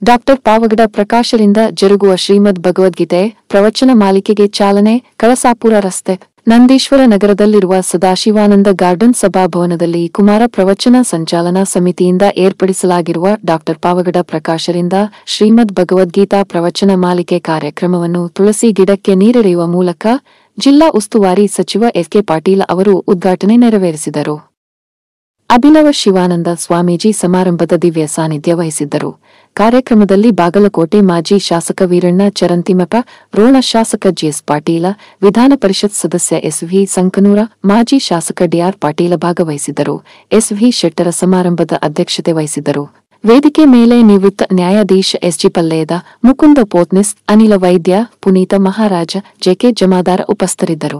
Doctor Pavagada ಪ್ರಕಾಶರಿಂದ ಜರುಗುವ ಶ್ರೀಮದ್ ಭಗವದ್ಗೀತೆ ಪ್ರವಚನ ಮಾಲಿಕೆಗೆ ಚಾಲನೆ ಕಳಸಾಪುರ ರಸ್ತೆ ನಂದೀಶ್ವರ ನಗರದಲ್ಲಿರುವ ಸದಾಶಿವಾನಂದ ಗಾರ್ಡನ್ ಸಭಾಭವನದಲ್ಲಿ ಕುಮಾರ ಪ್ರವಚನ ಸಂಚಾಲನಾ ಸಮಿತಿಯಿಂದ ಏರ್ಪಡಿಸಲಾಗಿರುವ ಡಾಕ್ಟರ್ ಪಾವಗಡ ಪ್ರಕಾಶರಿಂದ ಶ್ರೀಮದ್ ಭಗವದ್ಗೀತಾ ಪ್ರವಚನ ಮಾಲಿಕೆ ಕಾರ್ಯಕ್ರಮವನ್ನು ತುಳಸಿ ಗಿಡಕ್ಕೆ ನೀರೆರೆಯುವ ಮೂಲಕ ಜಿಲ್ಲಾ ಉಸ್ತುವಾರಿ ಸಚಿವ ಎಸ್ಕೆ ಪಾಟೀಲ್ ಅವರು ಉದ್ಘಾಟನೆ ನೆರವೇರಿಸಿದರು ಅಭಿನವ ಶಿವಾನಂದ ಸ್ವಾಮೀಜಿ ಸಮಾರಂಭದ ದಿವ್ಯ ಸಾನ್ನಿಧ್ಯ ವಹಿಸಿದ್ದರು ಕಾರ್ಯಕ್ರಮದಲ್ಲಿ ಬಾಗಲಕೋಟೆ ಮಾಜಿ ಶಾಸಕ ವೀರಣ್ಣ ಚರಂತಿಮಪ ರೋಣ ಶಾಸಕ ಜಿಎಸ್ ಪಾಟೀಲ ವಿಧಾನ ಪರಿಷತ್ ಸದಸ್ಯ ಎಸ್ವಿ ಸಂಕನೂರ ಮಾಜಿ ಶಾಸಕ ಡಿಆರ್ ಪಾಟೀಲ ಭಾಗವಹಿಸಿದ್ದರು ಎಸ್ವಿ ಶೆಟ್ಟರ ಸಮಾರಂಭದ ಅಧ್ಯಕ್ಷತೆ ವಹಿಸಿದ್ದರು ವೇದಿಕೆ ಮೇಲೆ ನಿವೃತ್ತ ನ್ಯಾಯಾಧೀಶ ಎಸ್ಜಿ ಪಲ್ಲೇದ ಮುಕುಂದ ಪೋತ್ನಿಸ್ ಅನಿಲ ವೈದ್ಯ ಪುನೀತ ಮಹಾರಾಜ ಜೆಕೆ ಜಮಾದಾರ ಉಪಸ್ಥಿತರಿದ್ದರು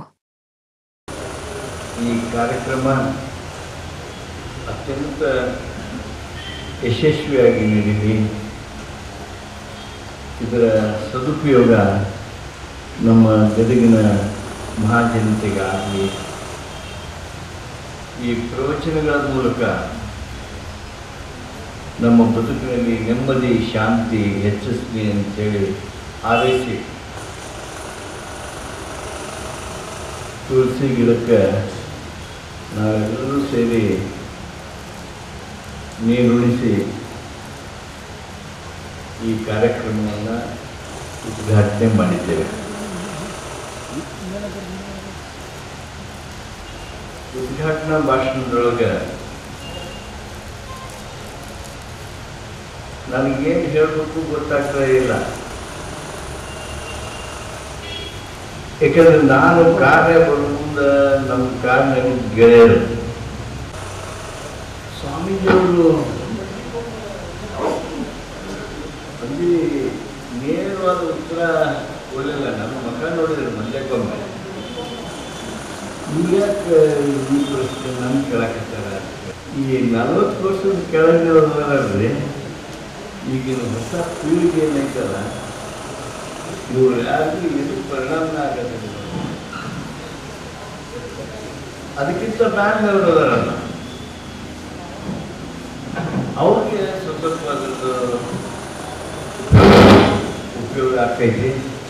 ಈ ಕಾರ್ಯಕ್ರಮ ಅತ್ಯಂತ ಯಶಸ್ವಿಯಾಗಿ ನೀಡಿದೆ ಇದರ ಸದುಪಯೋಗ ನಮ್ಮ ಗದಗಿನ ಮಹಾಜನತೆಗಾಗಲಿ ಈ ಪ್ರವಚನಗಳ ಮೂಲಕ ನಮ್ಮ ಬದುಕಿನಲ್ಲಿ ನೆಮ್ಮದಿ ಶಾಂತಿ ಹೆಚ್ಚಿಸಲಿ ಅಂತೇಳಿ ಹಾರೈಸಿ ತುಳಸಿ ಗಿಡಕ್ಕೆ ನಾವೆಲ್ಲರೂ ಸೇರಿ ನೀರುಣಿಸಿ ಈ ಕಾರ್ಯಕ್ರಮವನ್ನು ಉದ್ಘಾಟನೆ ಮಾಡಿದ್ದೇವೆ ಉದ್ಘಾಟನಾ ಭಾಷಣದೊಳಗೆ ನನಗೇನು ಹೇಳಬೇಕು ಗೊತ್ತಾಗ್ತಾ ಇಲ್ಲ ಯಾಕಂದ್ರೆ ನಾನು ಕಾರ್ಯ ಬರೋ ಮುಂದೆ ನಮ್ಮ ಕಾರ್ಯ ಗೆಳೆಯರು ಸ್ವಾಮೀಜಿಯವರು ಅಲ್ಲಿ ನೇರವಾದ ಉತ್ತರ ಕೊಡಲಿಲ್ಲ ನಮ್ಮ ಮಕ್ಕ ನೋಡಿದ್ರು ಮಂಡ್ಯಕ್ಕೊಮ್ಮೆ ಈಗ್ಯಾಕೆ ಈ ಪ್ರಶ್ನೆ ನಮ್ಗೆ ಕೇಳಕತ್ತಾರ ಈ ನಲವತ್ತು ವರ್ಷದ ಕೆಳಗಿನವ್ರಲ್ರಿ ಈಗಿನ ಹೊಸ ಪೀಳಿಗೆ ಏನೈತಲ್ಲ ಇವ್ರು ಯಾರಿಗೂ ಇದು ಪರಿಣಾಮ ಆಗತ್ತೆ ಅದಕ್ಕಿಂತ ಬ್ಯಾಂಗ್ಳೂರು ಅದಾರಲ್ಲ ಅವ್ರಿಗೆ ಸ್ವತಂತ್ರವಾದದ್ದು ಉಪಯೋಗ ಆಗ್ತೈತಿ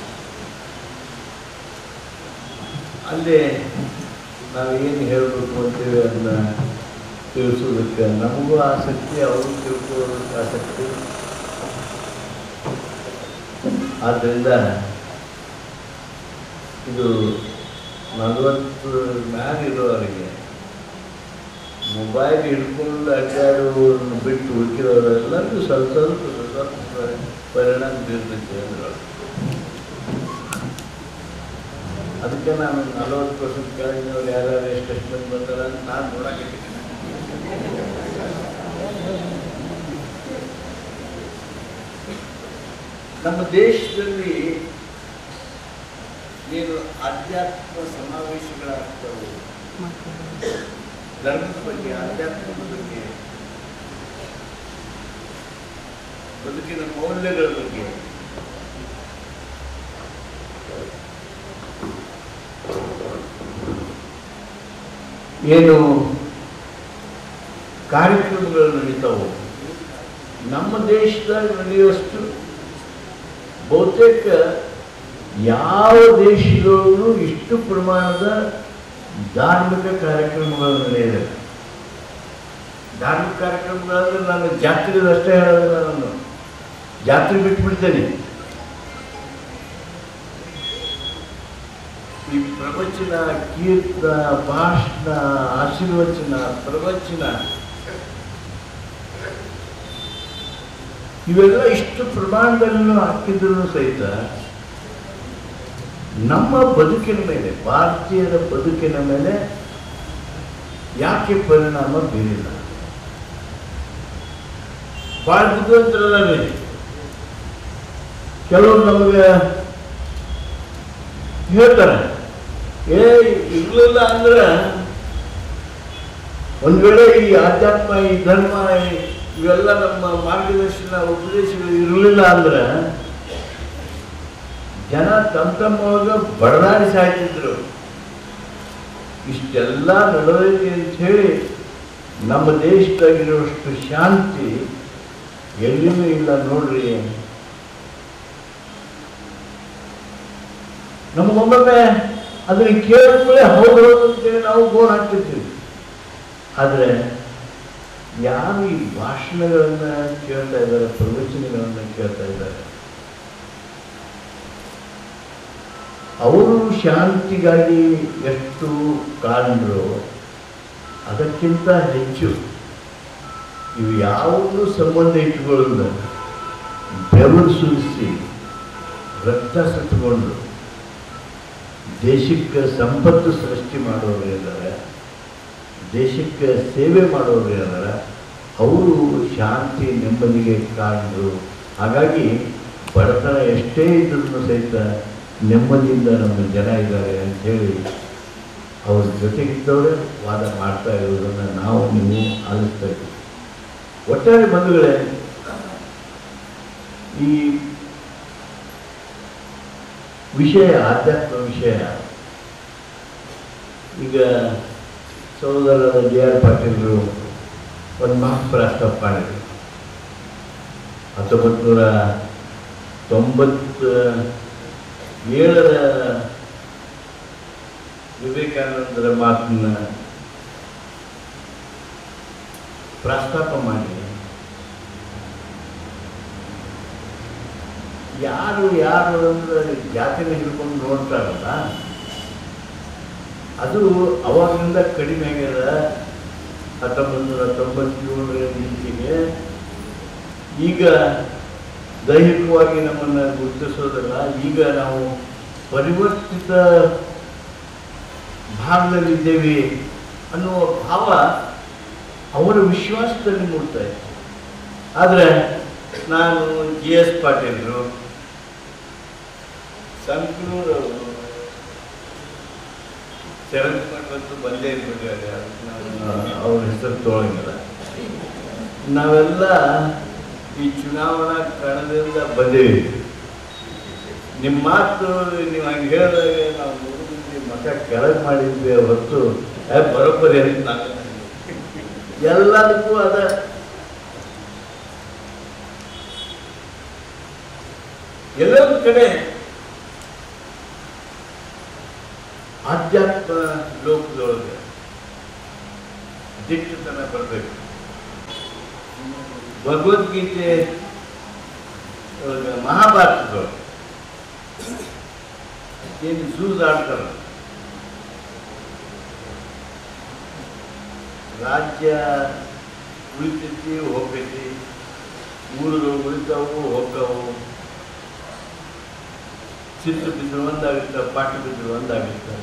ಅಲ್ಲೇ ನಾವೇನು ಹೇಳಬೇಕು ಅಂತೇಳಿ ಅದನ್ನ ತಿಳಿಸೋದಕ್ಕೆ ನಮಗೂ ಆಸಕ್ತಿ ಅವರು ತಿಳ್ಕೊಳ್ಳೋದಕ್ಕೆ ಆಸಕ್ತಿ ಆದ್ದರಿಂದ ಇದು ನಲವತ್ತು ಮ್ಯಾಲಿರೋರಿಗೆ ಮೊಬೈಲ್ ಹಿಡ್ಕೊಂಡು ಅಡ್ಡಾಡುವವ್ರನ್ನ ಬಿಟ್ಟು ಉಳಿಕಿರೋರೆಲ್ಲರಿಗೂ ಸ್ವಲ್ಪ ಸ್ವಲ್ಪ ಸ್ವಲ್ಪ ಪರಿಣಾಮ ಬೀರ್ತೈತೆ ಅಂದ್ರೆ ಅದಕ್ಕೆ ನಾನು ನಲವತ್ತು ಪರ್ಸೆಂಟ್ ಕೆಳಗಿನವ್ರು ಯಾರ್ಯಾರು ಎಷ್ಟೆಷ್ಟು ಮಂದಿ ಬರ್ತಾರೆ ಅಂತ ನಾನು ನೋಡಕ್ಕೆ ನಮ್ಮ ದೇಶದಲ್ಲಿ ಏನು ಆಧ್ಯಾತ್ಮ ಸಮಾವೇಶಗಳಾಗ್ತವೆ ಧರ್ಮದ ಬಗ್ಗೆ ಆಧ್ಯಾತ್ಮದ ಬಗ್ಗೆ ಬದುಕಿನ ಮೌಲ್ಯಗಳ ಬಗ್ಗೆ ಏನು ಕಾರ್ಯಕ್ರಮಗಳು ನಡೀತಾವು ನಮ್ಮ ದೇಶದಾಗ ನಡೆಯುವಷ್ಟು ಬಹುತೇಕ ಯಾವ ದೇಶದಲ್ಲೂ ಇಷ್ಟು ಪ್ರಮಾಣದ ಧಾರ್ಮಿಕ ಕಾರ್ಯಕ್ರಮಗಳು ನಡೆಯಿದೆ ಧಾರ್ಮಿಕ ಕಾರ್ಯಕ್ರಮಗಳಂದ್ರೆ ನಾನು ಜಾತ್ರೆದಷ್ಟೇ ಹೇಳೋದಿಲ್ಲ ನಾನು ಜಾತ್ರೆ ಬಿಟ್ಬಿಡ್ತೇನೆ ಈ ಪ್ರವಚನ ಕೀರ್ತನ ಭಾಷಣ ಆಶೀರ್ವಚನ ಪ್ರವಚನ ಇವೆಲ್ಲ ಇಷ್ಟು ಪ್ರಮಾಣದಲ್ಲೂ ಹಾಕಿದ್ರು ಸಹಿತ ನಮ್ಮ ಬದುಕಿನ ಮೇಲೆ ಭಾರತೀಯರ ಬದುಕಿನ ಮೇಲೆ ಯಾಕೆ ಪರಿಣಾಮ ಬೀರಿಲ್ಲ ಭಾಳ ಬುದ್ಧಿವಂತರಲ್ಲ ಕೆಲವರು ನಮಗೆ ಹೇಳ್ತಾರೆ ಏ ಇರ್ಲಿಲ್ಲ ಅಂದ್ರೆ ಒಂದ್ ವೇಳೆ ಈ ಆಧ್ಯಾತ್ಮ ಈ ಧರ್ಮ ಈ- ಇವೆಲ್ಲ ನಮ್ಮ ಮಾರ್ಗದರ್ಶನ ಉಪದೇಶಗಳು ಇರಲಿಲ್ಲ ಅಂದ್ರೆ ಜನ ತಮ್ಮ ತಮ್ಮೊಳಗ ಬಡದಾಡಿ ಸಾಯ್ತಿದ್ರು ಇಷ್ಟೆಲ್ಲ ನಡೆದೈತಿ ಅಂತ ಹೇಳಿ ನಮ್ಮ ದೇಶದಾಗಿರುವಷ್ಟು ಶಾಂತಿ ಎಲ್ಲಿನೂ ಇಲ್ಲ ನೋಡ್ರಿ ನಮಗೊಮ್ಮೊಮ್ಮೆ ಅದನ್ನ ಕೇಳಿದ್ಮೇಲೆ ಹೌದು ಹೌದು ಅಂತೇಳಿ ನಾವು ಗೋಲ್ ಹಾಕ್ತಿರ್ತೀವಿ ಆದರೆ ಯಾರು ಈ ಭಾಷಣಗಳನ್ನ ಕೇಳ್ತಾ ಇದ್ದಾರೆ ಪ್ರವಚನಗಳನ್ನ ಕೇಳ್ತಾ ಇದ್ದಾರೆ ಅವರು ಶಾಂತಿಗಾಗಿ ಎಷ್ಟು ಕಾರಣರು ಅದಕ್ಕಿಂತ ಹೆಚ್ಚು ಇವು ಯಾವುದು ಸಂಬಂಧ ಇಟ್ಕೊಳ್ಳೋದು ಬೆವರು ಸುರಿಸಿ ರಕ್ತ ಸುತ್ತಕೊಂಡು ದೇಶಕ್ಕೆ ಸಂಪತ್ತು ಸೃಷ್ಟಿ ಮಾಡೋರು ಇದ್ದಾರೆ ದೇಶಕ್ಕೆ ಸೇವೆ ಮಾಡೋರು ಇದ್ದಾರೆ ಅವರು ಶಾಂತಿ ನೆಮ್ಮದಿಗೆ ಕಾರಣರು ಹಾಗಾಗಿ ಬಡತನ ಎಷ್ಟೇ ಇದ್ರೂ ಸಹಿತ ನೆಮ್ಮದಿಯಿಂದ ನಮ್ಮ ಜನ ಇದ್ದಾರೆ ಅಂಥೇಳಿ ಅವ್ರ ಜೊತೆಗಿದ್ದವರೇ ವಾದ ಮಾಡ್ತಾ ಇರೋದನ್ನು ನಾವು ನೀವು ಆಲಿಸ್ತಾ ಇದ್ದೀವಿ ಒಟ್ಟಾರೆ ಬಂಧುಗಳೇ ಈ ವಿಷಯ ಆಧ್ಯಾತ್ಮ ವಿಷಯ ಈಗ ಸಹೋದರರಾದ ಡಿ ಆರ್ ಪಾಟೀಲರು ಒಂದು ಮಾತು ಪ್ರಸ್ತಾಪ ಮಾಡಿದರು ಹತ್ತೊಂಬತ್ತು ನೂರ ತೊಂಬತ್ತ ಏಳರ ವಿವೇಕಾನಂದರ ಮಾತನ್ನ ಪ್ರಸ್ತಾಪ ಮಾಡಿ ಯಾರು ಯಾರು ಅಂದ್ರೆ ಜಾತಿನ ಹಿಡ್ಕೊಂಡು ನೋಡ್ತಾರಲ್ಲ ಅದು ಅವಾಗಿಂದ ಕಡಿಮೆ ಆಗ್ಯದ ಹತ್ತೊಂಬತ್ತು ನೂರ ತೊಂಬತ್ತೇಳರ ಈಚೆಗೆ ಈಗ ದೈಹಿಕವಾಗಿ ನಮ್ಮನ್ನು ಗುರುತಿಸೋದಲ್ಲ ಈಗ ನಾವು ಪರಿವರ್ತಿತ ಭಾಗದಲ್ಲಿದ್ದೇವೆ ಅನ್ನುವ ಭಾವ ಅವರ ವಿಶ್ವಾಸದಲ್ಲಿ ಮೂಡ್ತಾ ಇದೆ ಆದರೆ ನಾನು ಜಿ ಎಸ್ ಪಾಟೀಲರು ಸಂಕನೂರವರು ಶರತ್ ಬಂತು ಬಂದೇ ಇರ್ಬೇಕಾದ್ರೆ ಅವ್ರ ಹೆಸರು ತೊಗೊಳಂಗಿಲ್ಲ ನಾವೆಲ್ಲ ಈ ಚುನಾವಣಾ ಕಣದಿಂದ ಬಂದೇವಿ ನಿಮ್ಮ ಮಾತು ನೀವು ಹಂಗೆ ಹೇಳಿದಾಗ ನಾವು ಮೂರು ಮಂದಿ ಮತ ಕೆಳಗೆ ಮಾಡಿದ್ವಿ ಹೊತ್ತು ಏ, ಬರೋಬ್ಬರಿ ಅಂತ ನಾನು ಎಲ್ಲದಕ್ಕೂ ಅದ ಎಲ್ಲೊಂದು ಕಡೆ ಆಧ್ಯಾತ್ಮ ಲೋಕದೊಳಗೆ ದಿಟ್ಟತನ ಬರಬೇಕು ಭಗವದ್ಗೀತೆ ಒಳಗೆ ಮಹಾಭಾರತದೊಳಗೆ ಏನು ಜೂಜಾಡ್ತಾರ ರಾಜ್ಯ ಉಳಿತೈತಿ ಹೋಗ್ತೈತಿ ಊರುಗಳು ಉಳಿತಾವು ಹೋಗ್ತಾವು ಚಿತ್ರ ಬಿದ್ದು ಒಂದಾಗುತ್ತೆ ಪಾಠ ಬಿದ್ದು ಒಂದಾಗುತ್ತೆ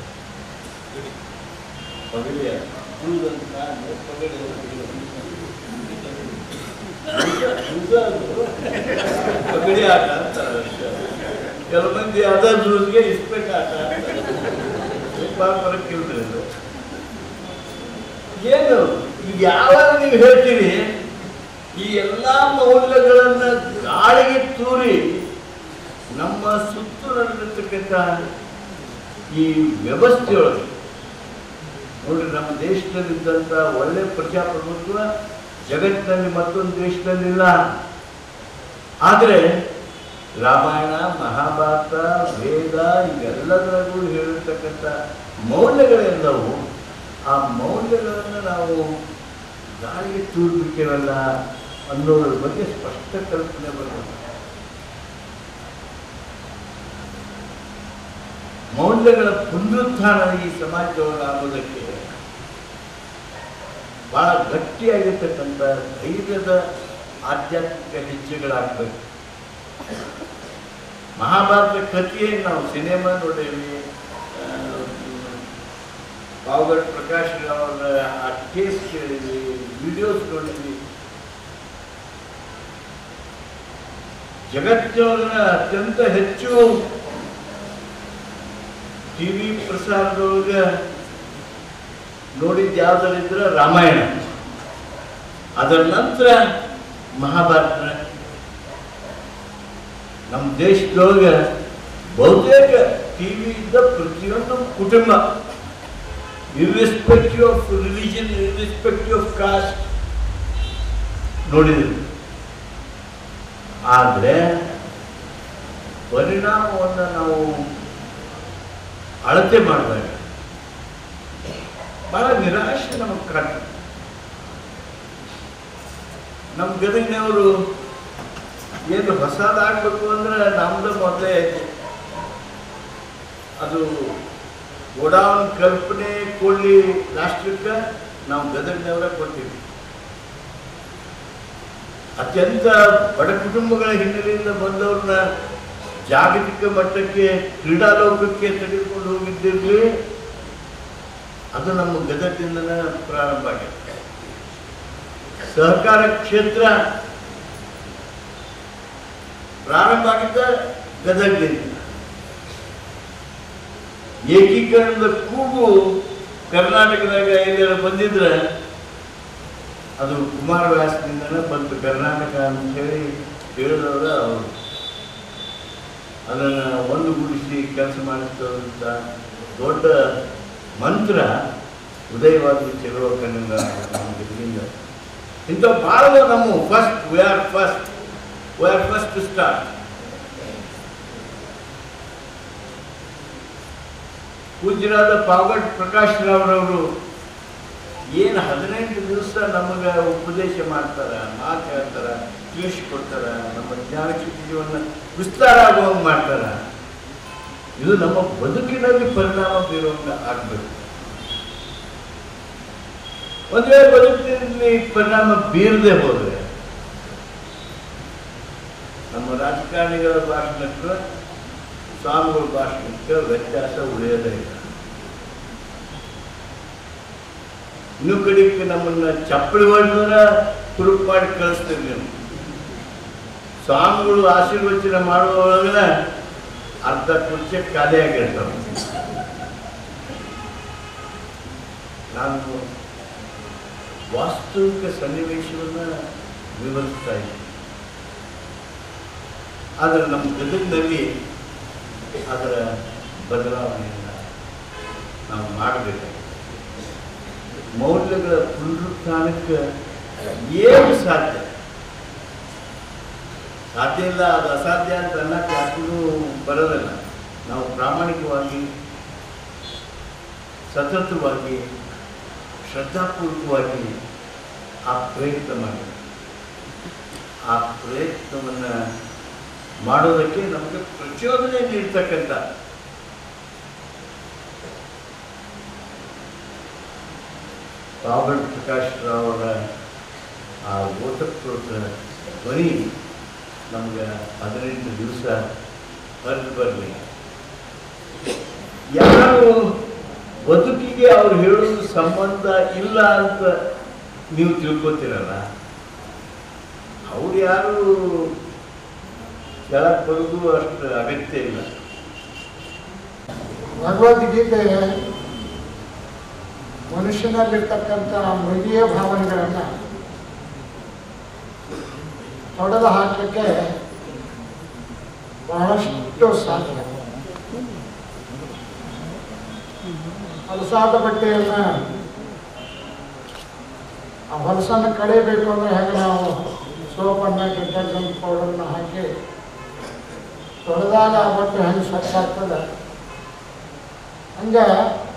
ಪಗಡಿ ಜೂಜ್ ಅಂತ ಅಂದ್ರೆ ಪಗಡಿ ಜೂಜ್ ಅದು. ಪಗಡಿ ಆಟ ಅಂತಾರೆ ಅಷ್ಟೇ. ಕೆಲವು ಮಂದಿ ಅದ ಜೂಜ್ಗೆ ಇಸ್ಪೆಟ್ ಆಟ ಅಂತಾರೆ. ಸ್ವಲ್ಪ ಫರಕ್ ಇಲ್ರಿ ಇದು. ಏನು ಈಗ ಯಾವಾಗ ನೀವು ಹೇಳ್ತೀರಿ ಈ ಎಲ್ಲ ಮೌಲ್ಯಗಳನ್ನ ಗಾಳಿಗೆ ತೂರಿ ನಮ್ಮ ಸುತ್ತು ನಡೆದಿರ್ತಕ್ಕಂಥ ಈ ವ್ಯವಸ್ಥೆಯೊಳಗೆ ನೋಡ್ರಿ ನಮ್ಮ ದೇಶದಲ್ಲಿದ್ದಂಥ ಒಳ್ಳೆ ಪ್ರಜಾಪ್ರಭುತ್ವ ಜಗತ್ತಿನಲ್ಲಿ ಮತ್ತೊಂದು ದೇಶದಲ್ಲಿಲ್ಲ ಆದರೆ ರಾಮಾಯಣ ಮಹಾಭಾರತ ವೇದ ಇವೆಲ್ಲದರಲ್ಲೂ ಹೇಳಿರ್ತಕ್ಕಂಥ ಮೌಲ್ಯಗಳೆಲ್ಲವೂ ಆ ಮೌಲ್ಯಗಳನ್ನು ನಾವು ಗಾಳಿಗೆ ತೂರ್ಬಿಟ್ಟೇವಲ್ಲ ಅನ್ನೋದ್ರ ಬಗ್ಗೆ ಸ್ಪಷ್ಟ ಕಲ್ಪನೆ ಬರಬೇಕು ಮೌಲ್ಯಗಳ ಪುನರುತ್ಥಾನ ಈ ಸಮಾಜದೊಳಗೆ ಆಗೋದಕ್ಕೆ ಬಹಳ ಗಟ್ಟಿಯಾಗಿರ್ತಕ್ಕಂಥ ಧೈರ್ಯದ ಆಧ್ಯಾತ್ಮಿಕ ಹೆಜ್ಜೆಗಳಾಗಬೇಕು ಮಹಾಭಾರತ ಕಥೆಯನ್ನು ನಾವು ಸಿನಿಮಾ ನೋಡೇವಿ ಆ, ಪಾವಗಡ್ ಪ್ರಕಾಶ್ ಅವರ ಆ ಕೇಸ್ ಕೇಳಿದ್ವಿ ವಿಡಿಯೋಸ್ ನೋಡಿದ್ವಿ ಜಗತ್ತಿನೊಳಗಿನ ಅತ್ಯಂತ ಹೆಚ್ಚು ಟಿವಿ ಪ್ರಸಾರದೊಳಗೆ ನೋಡಿದ್ದು ಯಾವ್ದಾರಿದ್ರೆ ರಾಮಾಯಣ ಅದರ ನಂತರ ಮಹಾಭಾರತ ನಮ್ಮ ದೇಶದೊಳಗೆ ಬಹುತೇಕ ಟಿವಿ ಇದ್ದ ಪ್ರತಿಯೊಂದು ಕುಟುಂಬ irrespective of religion irrespective of caste ನೋಡಿದ್ರು ಆದರೆ ಪರಿಣಾಮವನ್ನು ನಾವು ಅಳತೆ ಮಾಡಿದಾಗ ಬಹಳ ನಿರಾಶೆ ನಮಗೆ ಕಾಣ್ತದೆ ನಮ್ಮ ಗದಗಿನವರು ಏನು ಹೊಸದಾಗಬೇಕು ಅಂದ್ರೆ ನಮ್ದು ಮೊದಲೇ ಐತೆ ಅದು ಗೋಡೌನ್ ಕಲ್ಪನೆ ಕೊಳ್ಳಿ ರಾಷ್ಟ್ರಕ್ಕೆ ನಾವು ಗದಗಿನವರೇ ಕೊಡ್ತೀವಿ ಅತ್ಯಂತ ಬಡ ಕುಟುಂಬಗಳ ಹಿನ್ನೆಲೆಯಿಂದ ಬಂದವ್ರನ್ನ ಜಾಗತಿಕ ಮಟ್ಟಕ್ಕೆ ಕ್ರೀಡಾಲೋಕಕ್ಕೆ ತೆಗೆದುಕೊಂಡು ಹೋಗಿದ್ದಿರಲಿ ಅದು ನಮ್ಮ ಗದಗಿನಿಂದನೇ ಪ್ರಾರಂಭ ಆಗಿದೆ ಸಹಕಾರ ಕ್ಷೇತ್ರ ಪ್ರಾರಂಭ ಆಗಿದ್ದ ಗದಗದಿಂದ ಏಕೀಕರಣದ ಕೂಗು ಕರ್ನಾಟಕದಾಗ ಎಲ್ಲರ ಬಂದಿದ್ರೆ ಅದು ಕುಮಾರವ್ಯಾಸದಿಂದನೇ ಬಂತು ಕರ್ನಾಟಕ ಅಂತ ಹೇಳಿ ಹೇಳಿದವರು ಅವರು ಅದನ್ನು ಒಂದುಗೂಡಿಸಿ ಕೆಲಸ ಮಾಡಿಸ್ತಂಥ ದೊಡ್ಡ ಮಂತ್ರ ಉದಯವಾದ ಚೆಲುವ ಕಣ್ಣಿಂದ ನಮ್ಮ ಗದಗಿಂದ ಇಂಥ ಭಾಳ ನಮ್ಮ first we are first we are first to start ಪೂಜ್ಯರಾದ ಪಾವಗಡ್ ಪ್ರಕಾಶ್ ರಾವ್ರವರು ಏನು ಹದಿನೆಂಟು ದಿವಸ ನಮಗೆ ಉಪದೇಶ ಮಾಡ್ತಾರ ಮಾತು ಹೇಳ್ತಾರ ತಿಳಿಸ್ಕೊಡ್ತಾರ ನಮ್ಮ ಜ್ಞಾನಶಕ್ತಿಯನ್ನು ವಿಸ್ತಾರ ಆಗುವಂಗೆ ಮಾಡ್ತಾರ ಇದು ನಮ್ಮ ಬದುಕಿನಲ್ಲಿ ಪರಿಣಾಮ ಬೀರುವಂಗ ಆಗಬೇಕು ಒಂದು ವೇಳೆ ಬದುಕಿನಲ್ಲಿ ಪರಿಣಾಮ ಬೀರದೆ ಹೋದರೆ ನಮ್ಮ ರಾಜಕಾರಣಿಗಳ ಭಾಷಣಕ್ಕೆ ಸ್ವಾಮಿಗಳ ಭಾಷಣಕ್ಕೆ ವ್ಯತ್ಯಾಸ ಉಳಿಯೋದೇ ಇಲ್ಲ ಇನ್ನು ಕಡೆಗೆ ನಮ್ಮನ್ನ ಚಪ್ಪಲಿ ಹೊಡೆದ್ರ ಕುರುಪ್ ಮಾಡಿ ಕಳಿಸ್ತೀರಿ ನೀವು ಸ್ವಾಮಿಗಳು ಆಶೀರ್ವಚನ ಮಾಡುವೊಳಗನ ಅರ್ಧ ಕುರ್ಚಿ ಖಾಲಿ ಆಗಿರ್ತಾವೆ ನಾನು ವಾಸ್ತವಿಕ ಸನ್ನಿವೇಶವನ್ನು ವಿವರಿಸ್ತಾ ಇದ್ದೀನಿ ಆದರೆ ನಮ್ಮ ಗದಗಿನಲ್ಲಿ ಅದರ ಬದಲಾವಣೆಯನ್ನು ನಾವು ಮಾಡಬೇಕು ಮೌಲ್ಯಗಳ ಪುನರುತ್ಥಾನಕ್ಕೆ ಏನು ಸಾಧ್ಯ ಸಾಧ್ಯ ಇಲ್ಲ ಅದು ಅಸಾಧ್ಯ ಅಂತ ಅನ್ನಕ್ಕೆ ಯಾಕೂ ಬರೋದಿಲ್ಲ ನಾವು ಪ್ರಾಮಾಣಿಕವಾಗಿ ಸತತವಾಗಿ ಶ್ರದ್ಧಾಪೂರ್ವಕವಾಗಿ ಆ ಪ್ರಯತ್ನ ಮಾಡಿ ಆ ಪ್ರಯತ್ನವನ್ನು ಮಾಡೋದಕ್ಕೆ ನಮಗೆ ಪ್ರಚೋದನೆ ನೀಡ್ತಕ್ಕಂಥ ರಾಬರ್ಟ್ ಪ್ರಕಾಶ್ ರಾವ್ ಅವರ ಆ ಓತಪ್ರೋತ ಧ್ವನಿ ನಮ್ಗೆ ಹದಿನೆಂಟು ದಿವಸ ಹರಿದು ಬರಲಿ ಯಾರು ಬದುಕಿಗೆ ಅವ್ರು ಹೇಳೋದು ಸಂಬಂಧ ಇಲ್ಲ ಅಂತ ನೀವು ತಿಳ್ಕೊತೀರಲ್ಲ ಅವ್ರು ಯಾರು ಕೆಳಗೆ ಬರೋದು ಅಷ್ಟು ಅಗತ್ಯ ಇಲ್ಲ ಭಗವದ್ಗೀತೆ ಮನುಷ್ಯನಲ್ಲಿರ್ತಕ್ಕಂಥ ಮೃಗೀಯ ಭಾವನೆಗಳನ್ನು ತೊಡೆದು ಹಾಕಲಿಕ್ಕೆ ಬಹಳಷ್ಟು ಸಾಧ್ಯ ಹೊಲಸಾದ ಬಟ್ಟೆಯನ್ನು ಆ ಹೊಲಸನ್ನು ಕಡಿಬೇಕು ಅಂದರೆ ಹೇಗೆ ನಾವು ಸೋಪನ್ನು ಡಿಟರ್ಜೆಂಟ್ ಪೌಡರ್ನ ಹಾಕಿ ತೊಳೆದಾಗ ಆ ಬಟ್ಟೆ ಹೆಂಗೆ ಸ್ವಚ್ಛ ಆಗ್ತದೆ ಹಂಗೆ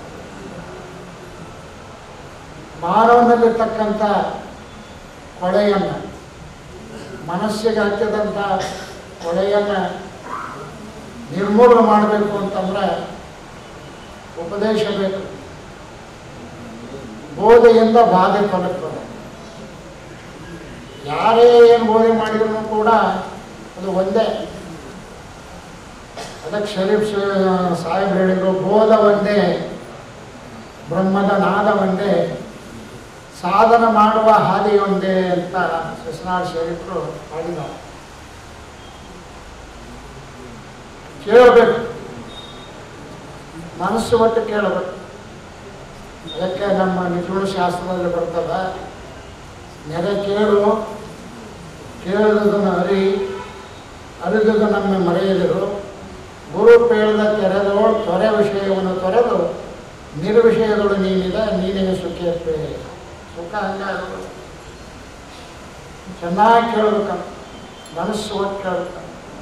ಮಾನವನಲ್ಲಿರ್ತಕ್ಕಂಥ ಕೊಳೆಯನ್ನು ಮನಸ್ಸಿಗೆ ಹತ್ತಿದಂಥ ಕೊಳೆಯನ್ನು ನಿರ್ಮೂಲನೆ ಮಾಡಬೇಕು ಅಂತಂದ್ರೆ ಉಪದೇಶ ಬೇಕು ಬೋಧೆಯಿಂದ ಬಾಧೆ ತೊಲಗ್ತದೆ ಯಾರೇ ಏನು ಬೋಧೆ ಮಾಡಿದ್ರು ಕೂಡ ಅದು ಒಂದೇ ಅದಕ್ಕೆ ಶರೀಫ್ ಸ- ಸಾಹೇಬ್ ಹೇಳಿದ್ರು ಬೋಧ ಒಂದೇ ಬ್ರಹ್ಮದ ನಾದ ಒಂದೇ ಸಾಧನ ಮಾಡುವ ಹಾದಿ ಒಂದೇ ಅಂತ ಶಿಸ್ನಾಳ್ ಶರೀಫರು ಹಾಡಿದ್ದಾರೆ ಕೇಳಬೇಕು ಮನಸ್ಸು ಒಟ್ಟು ಕೇಳಬೇಕು ಅದಕ್ಕೆ ನಮ್ಮ ನಿಜಗುಣ ಶಾಸ್ತ್ರದಲ್ಲಿ ಬರ್ತದ ನೆರೆ ಕೇಳು ಕೇಳಿದುದನ್ನು ಅರಿ ಅರಿದುದು ನಮ್ಮ ಮರೆಯದಿರು ಗುರು ಪೇಳದ ತೆರೆದವಳು ತೊರೆ ವಿಷಯವನ್ನು ತೊರೆದು ನಿರ್ವಿಷಯದಳು ನೀನಿದೆ ನೀನಿಗೆ ಸುಖಿಯಪ್ಪೆ ಸುಖ ಹಂಗ ಚೆನ್ನಾಗಿ ಕೇಳಬೇಕಂತ ಮನಸ್ಸು ಒಟ್ಟು ಕೇಳ್ತಾನೆ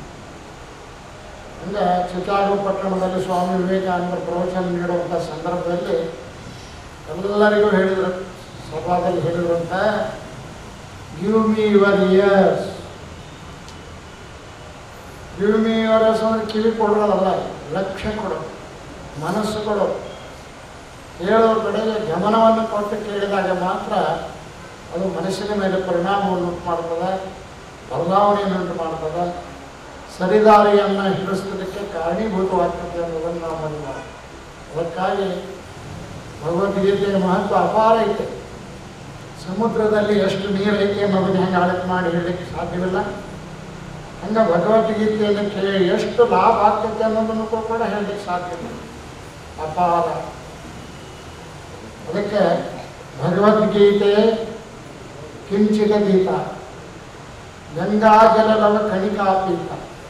ಅಂದರೆ ಚಿಕಾಗೋ ಪಟ್ಟಣದಲ್ಲಿ ಸ್ವಾಮಿ ವಿವೇಕಾನಂದ ಪ್ರವಚನ ನೀಡುವಂಥ ಸಂದರ್ಭದಲ್ಲಿ ಎಲ್ಲರಿಗೂ ಹೇಳಿದರು ಸಭಾದಲ್ಲಿ ಹೇಳಿರುವಂಥ give me your ears give me your ears ಅಂದರೆ ಕಿವಿ ಕೊಡೋದಲ್ಲ ಲಕ್ಷ್ಯ ಕೊಡು ಮನಸ್ಸು ಕೊಡು ಹೇಳೋ ಕಡೆಗೆ ಗಮನವನ್ನು ಕೊಟ್ಟು ಕೇಳಿದಾಗ ಮಾತ್ರ ಅದು ಮನಸ್ಸಿನ ಮೇಲೆ ಪರಿಣಾಮವನ್ನು ಉಂಟು ಮಾಡ್ತದೆ ಬದಲಾವಣೆಯನ್ನು ಉಂಟು ಮಾಡ್ತದೆ ಸರಿದಾರಿಯನ್ನು ಹಿಡಿಸಲಿಕ್ಕೆ ಕಾರಣೀಭೂತವಾಗ್ತದೆ ಅನ್ನೋದನ್ನು ನಾವು ಮರಿಬಾರ್ದು ಅದಕ್ಕಾಗಿ ಭಗವದ್ಗೀತೆಯ ಮಹತ್ವ ಅಪಾರ ಐತೆ ಸಮುದ್ರದಲ್ಲಿ ಎಷ್ಟು ನೀರು ಐತೆ ಅನ್ನೋದನ್ನ ಹೆಂಗೆ ಅಳತೆ ಮಾಡಿ ಹೇಳಲಿಕ್ಕೆ ಸಾಧ್ಯವಿಲ್ಲ ಹಂಗೆ ಭಗವದ್ಗೀತೆಯನ್ನು ಕೇಳಿ ಎಷ್ಟು ಲಾಭ ಆಗ್ತೈತೆ ಅನ್ನೋದನ್ನು ಕೂಡ ಹೇಳಲಿಕ್ಕೆ ಸಾಧ್ಯವಿಲ್ಲ ಅಪಾರ ಅದಕ್ಕೆ ಭಗವದ್ಗೀತೆ ಕಿಂಚಿತ ಗೀತ ಗಂಗಾಜಲವ ಕಣಿಕಾಪೀತ